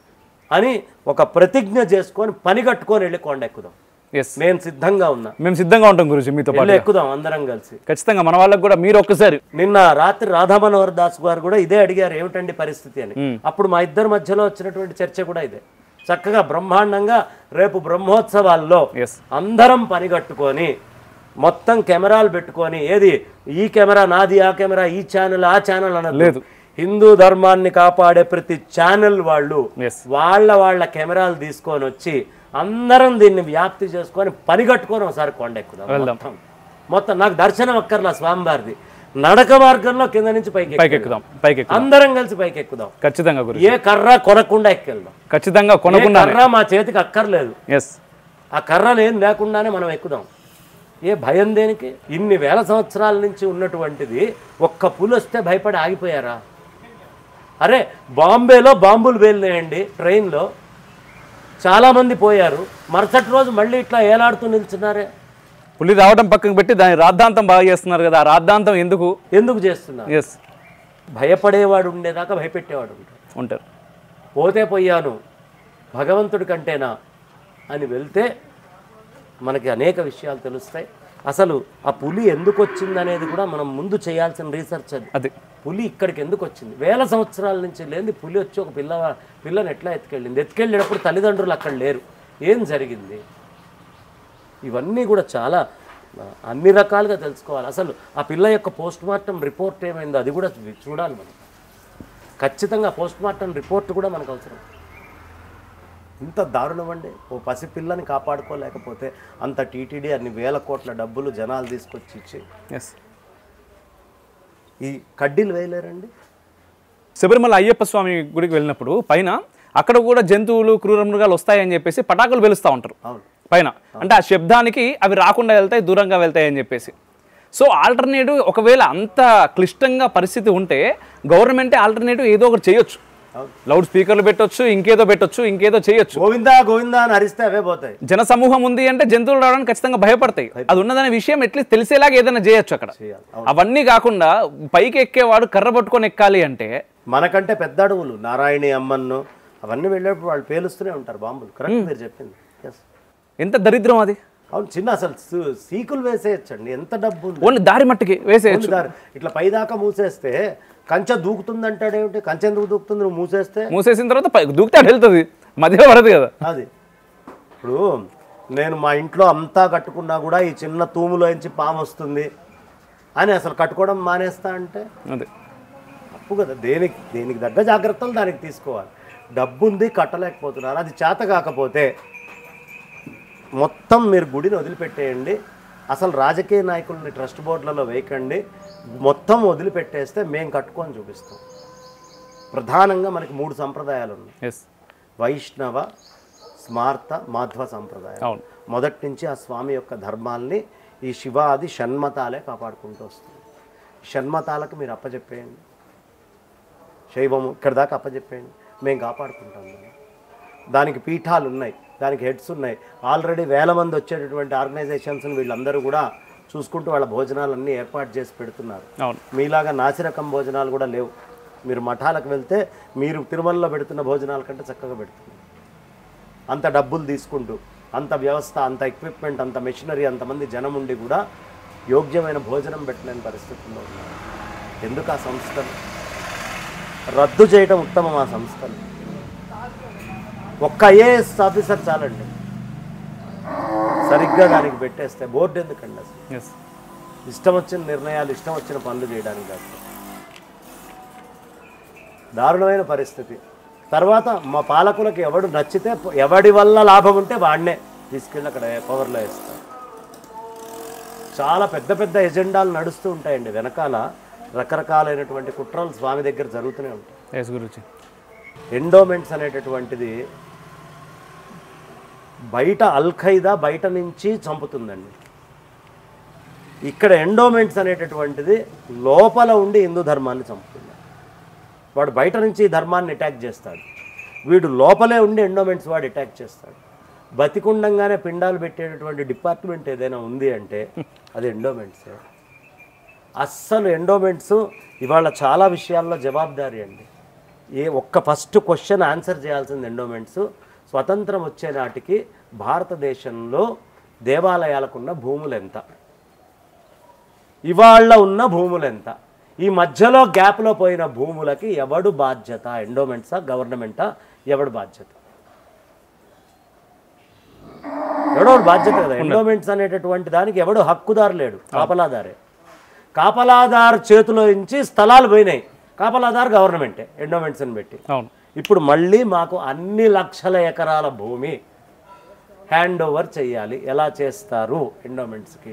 అని ఒక ప్రతిజ్ఞ చేసుకొని పని కట్టుకొని వెళ్ళి కొండ ఎక్కుదాం ఎస్ నేను సిద్ధంగా ఉన్నా మేము సిద్ధంగా ఉంటాం గురుజీ మీతో పాటు వెళ్ళి ఎక్కుదాం అందరం కలిసి ఖచ్చితంగా మన వాళ్ళకి కూడా మీరు ఒక్కసారి నిన్న రాత్రి రాధామనోహర్ దాస్ గారు కూడా ఇదే అడిగారు ఏమిటండి పరిస్థితి అని అప్పుడు మా ఇద్దరి మధ్యలో వచ్చినటువంటి చర్చ కూడా ఇదే చక్కగా బ్రహ్మాండంగా రేపు బ్రహ్మోత్సవాల్లో ఎస్ అందరం పని కట్టుకొని మొత్తం కెమెరాలు పెట్టుకొని ఏది ఈ కెమెరా నాది ఆ కెమెరా ఈ ఛానల్ ఆ ఛానల్ అన్నది లేదు. హిందూ ధర్మాన్ని కాపాడే ప్రతి ఛానల్ వాళ్ళు ఎస్ వాళ్ళ వాళ్ళ కెమెరాలు తీసుకొని వచ్చి అందరం దీన్ని వ్యాప్తి చేసుకొని పని కట్టుకొని ఒకసారి కొండ ఎక్కుదాం వెళ్దాం. మొత్తం మొత్తం నాకు దర్శనం అక్కర్లా స్వామివారిది నడక మార్గంలో కింద నుంచి పైకి ఎక్కుదాం. పైకి ఎక్కుదాం పైకి ఎక్కుదాం అందరం కలిసి పైకి ఎక్కుదాం ఖచ్చితంగా గురుజీ ఏ కర్ర కొనకుండా ఎక్కెళ్దాం ఖచ్చితంగా ఏ కొనకుండా కర్ర మా చేతికి అక్కర్లేదు ఎస్ ఆ కర్రలు ఏం లేకుండానే మనం ఎక్కుదాం ఏ భయం దేనికి ఇన్ని వేల సంవత్సరాల నుంచి ఉన్నటువంటిది ఒక్క పులి వస్తే భయపడి ఆగిపోయారా అరే బాంబేలో బాంబులు వేలినాయండి ట్రైన్లో చాలామంది పోయారు మరుసటి రోజు మళ్ళీ ఇట్లా ఏలాడుతూ నిల్చున్నారే పులి రావడం పక్కకు పెట్టి దాని రాద్ధాంతం బాగా చేస్తున్నారు కదా ఆ రాద్ధాంతం ఎందుకు ఎందుకు చేస్తున్నారు ఎస్ భయపడేవాడు ఉండేదాకా భయపెట్టేవాడు ఉంటాడు ఉంటారు పోతే పోయాను భగవంతుడి కంటేనా అని వెళ్తే మనకి అనేక విషయాలు తెలుస్తాయి అసలు ఆ పులి ఎందుకు వచ్చింది అనేది కూడా మనం ముందు చేయాల్సిన రీసెర్చ్ అది అది పులి ఇక్కడికి ఎందుకు వచ్చింది వేల సంవత్సరాల నుంచి లేని పులి వచ్చి ఒక పిల్ల పిల్లని ఎట్లా ఎత్తుకెళ్ళింది ఎత్తుకెళ్ళేటప్పుడు తల్లిదండ్రులు అక్కడ లేరు ఏం జరిగింది ఇవన్నీ కూడా చాలా ఆ, అన్ని రకాలుగా తెలుసుకోవాలి అసలు ఆ పిల్ల యొక్క పోస్ట్ మార్టం రిపోర్ట్ ఏమైందో అది కూడా చూ- చూడాలి మనం ఖచ్చితంగా పోస్ట్ మార్టం రిపోర్ట్ కూడా మనకు అవసరం ఇంత దారుణం అండి ఓ పసిపిల్లని కాపాడుకోలేకపోతే అంత టీటీడీ అన్ని వేల కోట్ల డబ్బులు జనాలు తీసుకొచ్చి ఇచ్చి ఎస్ ఈ కడ్డీలు వేయలేరండి శబరిమల అయ్యప్ప స్వామి గుడికి వెళ్ళినప్పుడు పైన అక్కడ కూడా జంతువులు క్రూర మృగాలు వస్తాయని చెప్పేసి పటాకులు వెలుస్తూ ఉంటారు అవును పైన అంటే ఆ శబ్దానికి అవి రాకుండా వెళ్తాయి దూరంగా వెళ్తాయి అని చెప్పేసి సో ఆల్టర్నేటివ్ ఒకవేళ అంత క్లిష్టంగా పరిస్థితి ఉంటే గవర్నమెంటే ఆల్టర్నేటివ్ ఏదో ఒకటి చేయొచ్చు అవును. లౌడ్ స్పీకర్లు పెట్టొచ్చు ఇంకేదో పెట్టొచ్చు ఇంకేదో చేయొచ్చు గోవిందా గోవిందా అని అరిస్తే అవే పోతాయి జన సమూహం ఉంది అంటే జంతువులు రావడానికి ఖచ్చితంగా భయపడతాయి అది ఉన్నదనే విషయం ఎట్లీస్ట్ తెలిసేలాగా ఏదైనా చేయొచ్చు అక్కడ చేయాలి అవన్నీ కాకుండా పైకి ఎక్కేవాడు కర్ర పట్టుకొని ఎక్కాలి అంటే మనకంటే పెద్ద అడవులు నారాయణి అమ్మన్ను అవన్నీ వెళ్ళేటప్పుడు వాళ్ళు పేలుస్తూనే ఉంటారు బాంబులు కరెక్ట్ మీరు చెప్పింది ఎస్ ఎంత దరిద్రం అది అవును చిన్న అసలు సు- సీకులు వేసేయచ్చండి ఎంత డబ్బు ఉంది ఓన్లీ దారి మట్టికి వేసేయచ్చు దారి ఇట్లా పైదాకా మూసేస్తే కంచె దూకుతుందంటాడేమిటి కంచె ఎందుకు దూకుతుంది నువ్వు మూసేస్తే మూసేసిన తర్వాత పై దూకితే అటు వెళ్తుంది మధ్యలో పడదు కదా అది ఇప్పుడు నేను మా ఇంట్లో అంతా కట్టుకున్నా కూడా ఈ చిన్న తూములోంచి పాము వస్తుంది అని అసలు కట్టుకోవడం మానేస్తా అంటే అదే తప్పు కదా దేనికి దేనికి తగ్గ జాగ్రత్తలు దానికి తీసుకోవాలి డబ్బు ఉంది కట్టలేకపోతున్నారు అది చేత కాకపోతే మొత్తం మీరు గుడిని వదిలిపెట్టేయండి అసలు రాజకీయ నాయకుల్ని ట్రస్ట్ బోర్డులలో వేయకండి మొత్తం వదిలిపెట్టేస్తే మేము కట్టుకొని చూపిస్తాం ప్రధానంగా మనకి మూడు సంప్రదాయాలు ఉన్నాయి ఎస్ వైష్ణవ స్మార్త మాధ్వ సంప్రదాయం అవును మొదటి నుంచి ఆ స్వామి యొక్క ధర్మాల్ని ఈ శివాది షణ్మతాలే కాపాడుకుంటూ వస్తుంది షణ్మతాలకు మీరు అప్పచెప్పేయండి శైవము ఇక్కడ దాకా అప్పచెప్పేయండి మేము కాపాడుకుంటాం దాన్ని. దానికి పీఠాలు ఉన్నాయి దానికి హెడ్స్ ఉన్నాయి ఆల్రెడీ వేల మంది వచ్చేటటువంటి ఆర్గనైజేషన్స్ని వీళ్ళందరూ కూడా చూసుకుంటూ వాళ్ళ భోజనాలన్నీ ఏర్పాటు చేసి పెడుతున్నారు అవును మీలాగా నాసిరకం భోజనాలు కూడా లేవు మీరు మఠాలకు వెళ్తే మీరు తిరుమలలో పెడుతున్న భోజనాల కంటే చక్కగా పెడుతున్నారు అంత డబ్బులు తీసుకుంటూ అంత వ్యవస్థ అంత ఎక్విప్మెంట్ అంత మెషినరీ అంతమంది జనం ఉండి కూడా యోగ్యమైన భోజనం పెట్టలేని పరిస్థితుల్లో ఉన్నారు ఎందుకు ఆ సంస్థలు రద్దు చేయడం ఉత్తమం ఆ సంస్థలు ఒక్క ఐఏఎస్ ఆఫీసర్ చాలండి సరిగ్గా దానికి పెట్టేస్తే బోర్డు ఎందుకండి అసలు ఎస్ ఇష్టం వచ్చిన నిర్ణయాలు ఇష్టం వచ్చిన పనులు చేయడానికి కాదు దారుణమైన పరిస్థితి తర్వాత మా పాలకులకు ఎవడు నచ్చితే ఎవడి వల్ల లాభం ఉంటే వాడినే తీసుకెళ్ళి అక్కడ పవర్లో వేస్తారు చాలా పెద్ద పెద్ద ఎజెండాలు నడుస్తూ ఉంటాయండి వెనకాల రకరకాలైనటువంటి కుట్రలు స్వామి దగ్గర జరుగుతూనే ఉంటాయి ఎస్ గురుజీ ఎండోమెంట్స్ అనేటటువంటిది బయట అల్ఖైదా బయట నుంచి చంపుతుందండి ఇక్కడ ఎండోమెంట్స్ అనేటటువంటిది లోపల ఉండి హిందూ ధర్మాన్ని చంపుతుంది వాడు బయట నుంచి ఈ ధర్మాన్ని అటాక్ చేస్తాడు వీడు లోపలే ఉండి ఎండోమెంట్స్ వాడు అటాక్ చేస్తాడు బతికుండంగానే పిండాలు పెట్టేటటువంటి డిపార్ట్మెంట్ ఏదైనా ఉంది అంటే అది ఎండోమెంట్స్ అస్సలు ఎండోమెంట్స్ ఇవాళ చాలా విషయాల్లో జవాబుదారీ అండి ఏ ఒక్క ఫస్ట్ క్వశ్చన్ ఆన్సర్ చేయాల్సింది ఎండోమెంట్స్ స్వతంత్రం వచ్చే నాటికి భారతదేశంలో దేవాలయాలకున్న భూములు ఎంత ఇవాళ ఉన్న భూములు ఎంత ఈ మధ్యలో గ్యాప్లో పోయిన భూములకి ఎవడు బాధ్యత ఎండోమెంట్సా గవర్నమెంటా ఎవడు బాధ్యత ఎవడో ఒకడు బాధ్యత కదా ఎండోమెంట్స్ అనేటటువంటి దానికి ఎవడు హక్కుదారు లేడు కాపలాదారే కాపలాదారు చేతిలో నుంచి స్థలాలు పోయినాయి కాపలాదారు గవర్నమెంటే ఎండోమెంట్స్ని పెట్టి అవును ఇప్పుడు మళ్ళీ మాకు అన్ని లక్షల ఎకరాల భూమి హ్యాండ్ ఓవర్ చేయాలి ఎలా చేస్తారు ఎండోమెంట్స్కి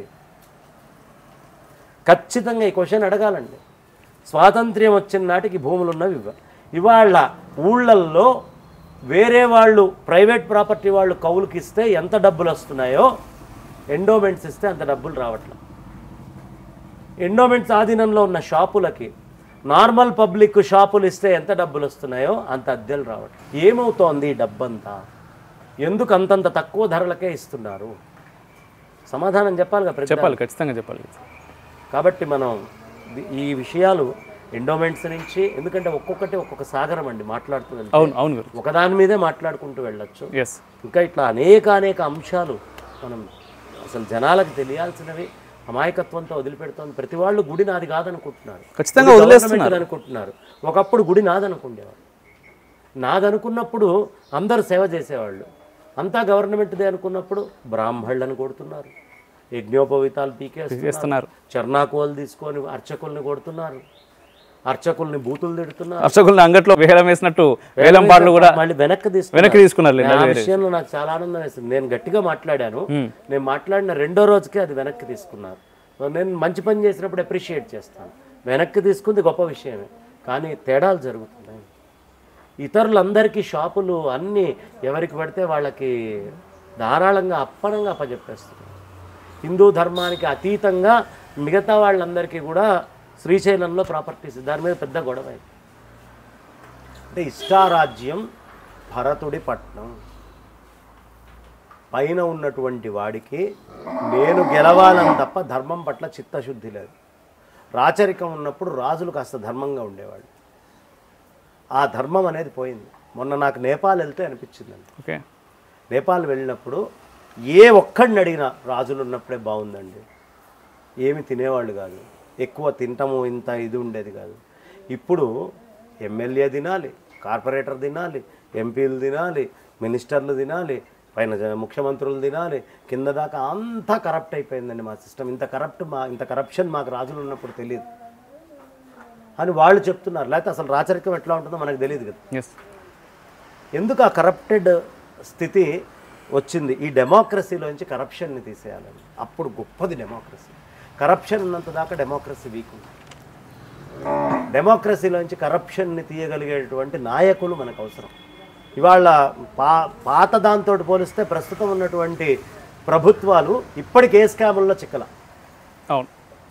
ఖచ్చితంగా ఈ క్వశ్చన్ అడగాలండి స్వాతంత్ర్యం వచ్చిన నాటికి భూములు ఉన్నవి ఇవ్వ ఇవాళ ఊళ్ళల్లో వేరే వాళ్ళు ప్రైవేట్ ప్రాపర్టీ వాళ్ళు కౌలుకి ఇస్తే ఎంత డబ్బులు వస్తున్నాయో ఎండోమెంట్స్ ఇస్తే అంత డబ్బులు రావట్లేదు ఎండోమెంట్స్ ఆధీనంలో ఉన్న షాపులకి నార్మల్ పబ్లిక్ షాపులు ఇస్తే ఎంత డబ్బులు వస్తున్నాయో అంత అద్దెలు రావట్లేదు ఏమవుతోంది ఈ డబ్బంతా ఎందుకు అంతంత తక్కువ ధరలకే ఇస్తున్నారు సమాధానం చెప్పాలి కదా ప్రతి చెప్పాలి ఖచ్చితంగా చెప్పాలి కాబట్టి మనం ది- ఈ విషయాలు ఎండోమెంట్స్ నుంచి ఎందుకంటే ఒక్కొక్కటి ఒక్కొక్క సాగరం అండి మాట్లాడుతూ వెళ్తే అవును అవును గురు ఒకదాని మీదే మాట్లాడుకుంటూ వెళ్ళొచ్చు ఎస్ ఇంకా ఇట్లా అనేక అనేక అంశాలు మనం అసలు జనాలకు తెలియాల్సినవి అమాయకత్వంతో వదిలిపెడుతోంది ప్రతి వాళ్ళు గుడి నాది కాదనుకుంటున్నారు ఖచ్చితంగా గుడి వదిలేస్తున్నారు. గవర్నమెంట్ది అనుకుంటున్నారు ఒకప్పుడు గుడి నాదనుకుండేవారు నాదనుకున్నప్పుడు అందరూ సేవ చేసేవాళ్ళు అంతా గవర్నమెంట్దే అనుకున్నప్పుడు బ్రాహ్మళ్ళని కొడుతున్నారు యజ్ఞోపవీతాలు పీకేస్తున్నారు చేస్తున్నారు చర్నాకోలు తీసుకొని అర్చకుల్ని కొడుతున్నారు అర్చకుల్ని బూతులు తిడుతున్నారు అర్చకుల్ని అంగట్లో వేలం వేసినట్టు వేలం పాటలు కూడా మళ్ళీ వెనక్కి తీసుకున్నారు వెనక్కి తీసుకున్నారు ఆ విషయంలో నాకు చాలా ఆనందం వేసింది నేను గట్టిగా మాట్లాడాను నేను మాట్లాడిన రెండో రోజుకే అది వెనక్కి తీసుకున్నారు సో నేను మంచి పని చేసినప్పుడు అప్రిషియేట్ చేస్తాను వెనక్కి తీసుకుంది గొప్ప విషయమే కానీ తేడాలు జరుగుతున్నాయి ఇతరులందరికీ షాపులు అన్నీ ఎవరికి పడితే వాళ్ళకి ధారాళంగా అప్పనంగా అప్పచెప్పేస్తున్నారు హిందూ ధర్మానికి అతీతంగా మిగతా వాళ్ళందరికీ కూడా శ్రీశైలంలో ప్రాపర్టీస్ దాని మీద పెద్ద గొడవ అయింది. అంటే ఇష్టారాజ్యం భరతుడి పట్నం పైన ఉన్నటువంటి వాడికి నేను గెలవాలని తప్ప ధర్మం పట్ల చిత్తశుద్ధి లేదు రాచరికం ఉన్నప్పుడు రాజులు కాస్త ధర్మంగా ఉండేవాళ్ళు ఆ ధర్మం అనేది పోయింది మొన్న నాకు నేపాల్ వెళ్తే అనిపించిందండి ఓకే నేపాల్ వెళ్ళినప్పుడు ఏ ఒక్కడిని అడిగినా రాజులు ఉన్నప్పుడే బాగుందండి ఏమి తినేవాళ్ళు కాదు ఎక్కువ తింటము ఇంత ఇది ఉండేది కాదు ఇప్పుడు ఎమ్మెల్యే తినాలి కార్పొరేటర్ తినాలి ఎంపీలు తినాలి మినిస్టర్లు తినాలి పైన జ- ముఖ్యమంత్రులు తినాలి కింద దాకా అంతా కరప్ట్ అయిపోయిందండి మా సిస్టమ్ ఇంత కరప్ట్ మా ఇంత కరప్షన్ మాకు రాజులు ఉన్నప్పుడు తెలియదు అని వాళ్ళు చెప్తున్నారు లేకపోతే అసలు రాచరికం ఎట్లా ఉంటుందో మనకు తెలియదు కదా ఎస్ ఎందుకు ఆ కరప్టెడ్ స్థితి వచ్చింది ఈ డెమోక్రసీలోంచి కరప్షన్ని తీసేయాలని అప్పుడు గొప్పది డెమోక్రసీ కరప్షన్ ఉన్నంత దాకా డెమోక్రసీ వీక్ ఉంది డెమోక్రసీలోంచి కరప్షన్ని తీయగలిగేటువంటి నాయకులు మనకు అవసరం ఇవాళ పా పాత దాంతో పోలిస్తే ప్రస్తుతం ఉన్నటువంటి ప్రభుత్వాలు ఇప్పటికే స్కాముల్లో చిక్కల అవును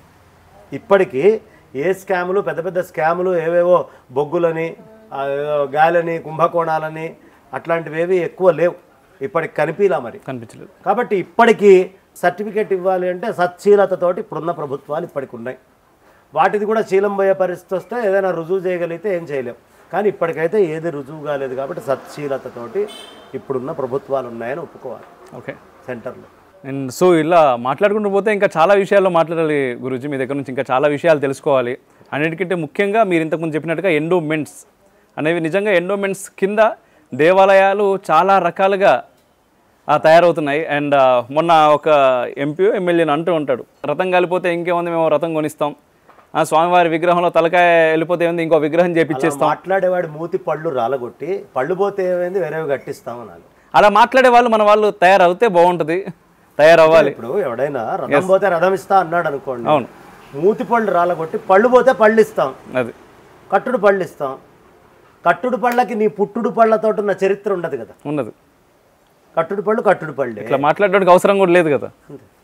ఇప్పటికీ ఏ స్కాములు పెద్ద పెద్ద స్కాములు ఏవేవో బొగ్గులని ఆ, ఏదో గాలని కుంభకోణాలని అట్లాంటివేవి ఎక్కువ లేవు ఇప్పటికి కనిపిలా మరి కనిపించలేదు కాబట్టి ఇప్పటికీ సర్టిఫికేట్ ఇవ్వాలి అంటే సచ్చీలతతోటి ఇప్పుడున్న ప్రభుత్వాలు ఇప్పటికి ఉన్నాయి వాటిది కూడా శీలం పోయే పరిస్థితి వస్తే ఏదైనా రుజువు చేయగలిగితే ఏం చేయలేం కానీ ఇప్పటికైతే ఏది రుజువు కాలేదు కాబట్టి సచ్చీలతతోటి ఇప్పుడున్న ప్రభుత్వాలు ఉన్నాయని ఒప్పుకోవాలి ఓకే సెంటర్లో అండ్ సో ఇలా మాట్లాడుకుంటూ పోతే ఇంకా చాలా విషయాల్లో మాట్లాడాలి గురూజీ మీ దగ్గర నుంచి ఇంకా చాలా విషయాలు తెలుసుకోవాలి అన్నిటికంటే ముఖ్యంగా మీరు ఇంతకుముందు చెప్పినట్టుగా ఎండోమెంట్స్ అనేవి నిజంగా ఎండోమెంట్స్ కింద దేవాలయాలు చాలా రకాలుగా ఆ, తయారవుతున్నాయి అండ్ ఆ, మొన్న ఒక ఎంపీ ఎమ్మెల్యేని అంటూ ఉంటాడు రథం కాలిపోతే ఇంకేముంది మేము రథం కొనిస్తాం ఆ స్వామివారి విగ్రహంలో తలకాయ వెళ్ళిపోతే ఏముంది ఇంకో విగ్రహం చేపించేస్తాం మాట్లాడేవాడి మూతి పళ్ళు రాలగొట్టి పళ్ళు పోతే ఏమైంది వేరేవి కట్టిస్తామనాలి అలా మాట్లాడే వాళ్ళు మన వాళ్ళు తయారవుతే బాగుంటుంది తయారవ్వాలి ఇప్పుడు ఎవడైనా రథం పోతే రథం ఇస్తా అన్నాడు అనుకోండి అవును మూతి పళ్ళు రాలగొట్టి పళ్ళు పోతే పళ్ళు ఇస్తాం అది కట్టుడు పళ్ళు ఇస్తాం కట్టుడు పళ్ళకి నీ పుట్టుడు పళ్ళతోటి ఉన్న చరిత్ర ఉండదు కదా ఉన్నది కట్టుడు పళ్ళు కట్టుడు పళ్ళే ఇట్లా మాట్లాడడానికి అవసరం కూడా లేదు కదా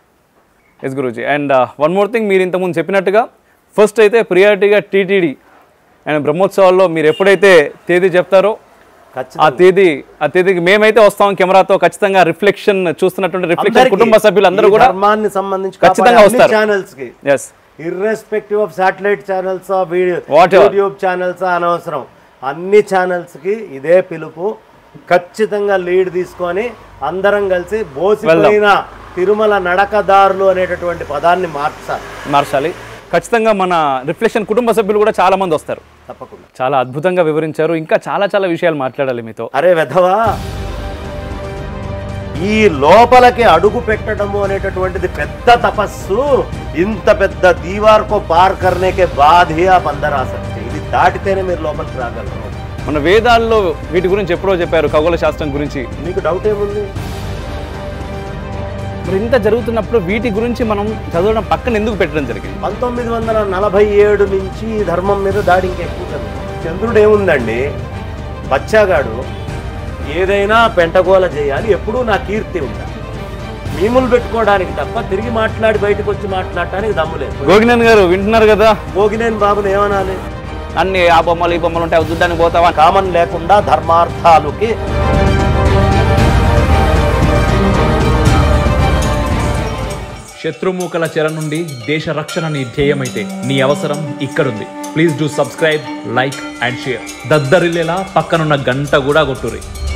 ఎస్ గురూజీ అండ్ వన్ మోర్ థింగ్ మీరు ఇంతకుముందు చెప్పినట్టుగా ఫస్ట్ అయితే ప్రియారిటీగా టీటీడీ అండ్ బ్రహ్మోత్సవాల్లో మీరు ఎప్పుడైతే తేదీ చెప్తారో ఖచ్చితంగా ఆ తేదీ ఆ తేదీకి మేమైతే వస్తాం కెమెరాతో ఖచ్చితంగా రిఫ్లెక్షన్ చూస్తున్నటువంటి రిఫ్లెక్షన్ అందరికీ, కుటుంబ సభ్యులందరూ ఈ కూడా ధర్మాన్ని సంబంధించి ఖచ్చితంగా వస్తారు. ఛానల్స్ కి yes irrespective of satellite channels Whatever. YouTube channels అనవసరం అన్ని ఛానల్స్కి ఇదే పిలుపు ఖచ్చితంగా లీడ్ తీసుకొని అందరం కలిసి బోసిపోయిన తిరుమల నడకదారులు అనేటటువంటి పదాన్ని మార్చాలి మార్చాలి ఖచ్చితంగా మన రిఫ్లెక్షన్ కుటుంబ సభ్యులు కూడా చాలా మంది వస్తారు తప్పకుండా చాలా అద్భుతంగా వివరించారు ఇంకా చాలా చాలా విషయాలు మాట్లాడాలి మీతో అరే వెధవా ఈ లోపలికి అడుగు పెట్టడము అనేటటువంటిది పెద్ద తపస్సు ఇంత పెద్ద దీవార్కో పార్ కర్నేకే బాధియా పందరా సక్తే ఇది దాటితేనే మీరు లోపలికి రాగలరు మన వేదాల్లో వీటి గురించి ఎప్పుడో చెప్పారు ఖగోళ శాస్త్రం గురించి మీకు డౌట్ ఏముంది మరి ఇంత జరుగుతున్నప్పుడు వీటి గురించి మనం చదవడం పక్కన ఎందుకు పెట్టడం జరిగింది పంతొమ్మిది వందల నలభై ఏడు నుంచి ఈ ధర్మం మీద దాడి ఇంకా ఎక్కువ జరుగుతుంది. చంద్రుడు ఏముందండి బచ్చాగాడు ఏదైనా పెంటగోల చేయాలి ఎప్పుడూ నా కీర్తి ఉండాలి మీములు పెట్టుకోవడానికి తప్ప తిరిగి మాట్లాడి బయటకు వచ్చి మాట్లాడటానికి దమ్ము లేదు గోగినేని గారు వింటున్నారు కదా భోగినేని బాబుని ఏమనాలి అన్ని ఆ బొమ్మలు ఈ బొమ్మలు ఉంటాయి దుడ్డానికి పోతావా కామన్ లేకుండా ధర్మార్థాలకి శత్రుమూకల చెర నుండి దేశ రక్షణ నీ ధ్యేయమైతే నీ అవసరం ఇక్కడుంది please do subscribe like and share దద్దరిల్లేలా పక్కనున్న గంట కూడా కొట్టురి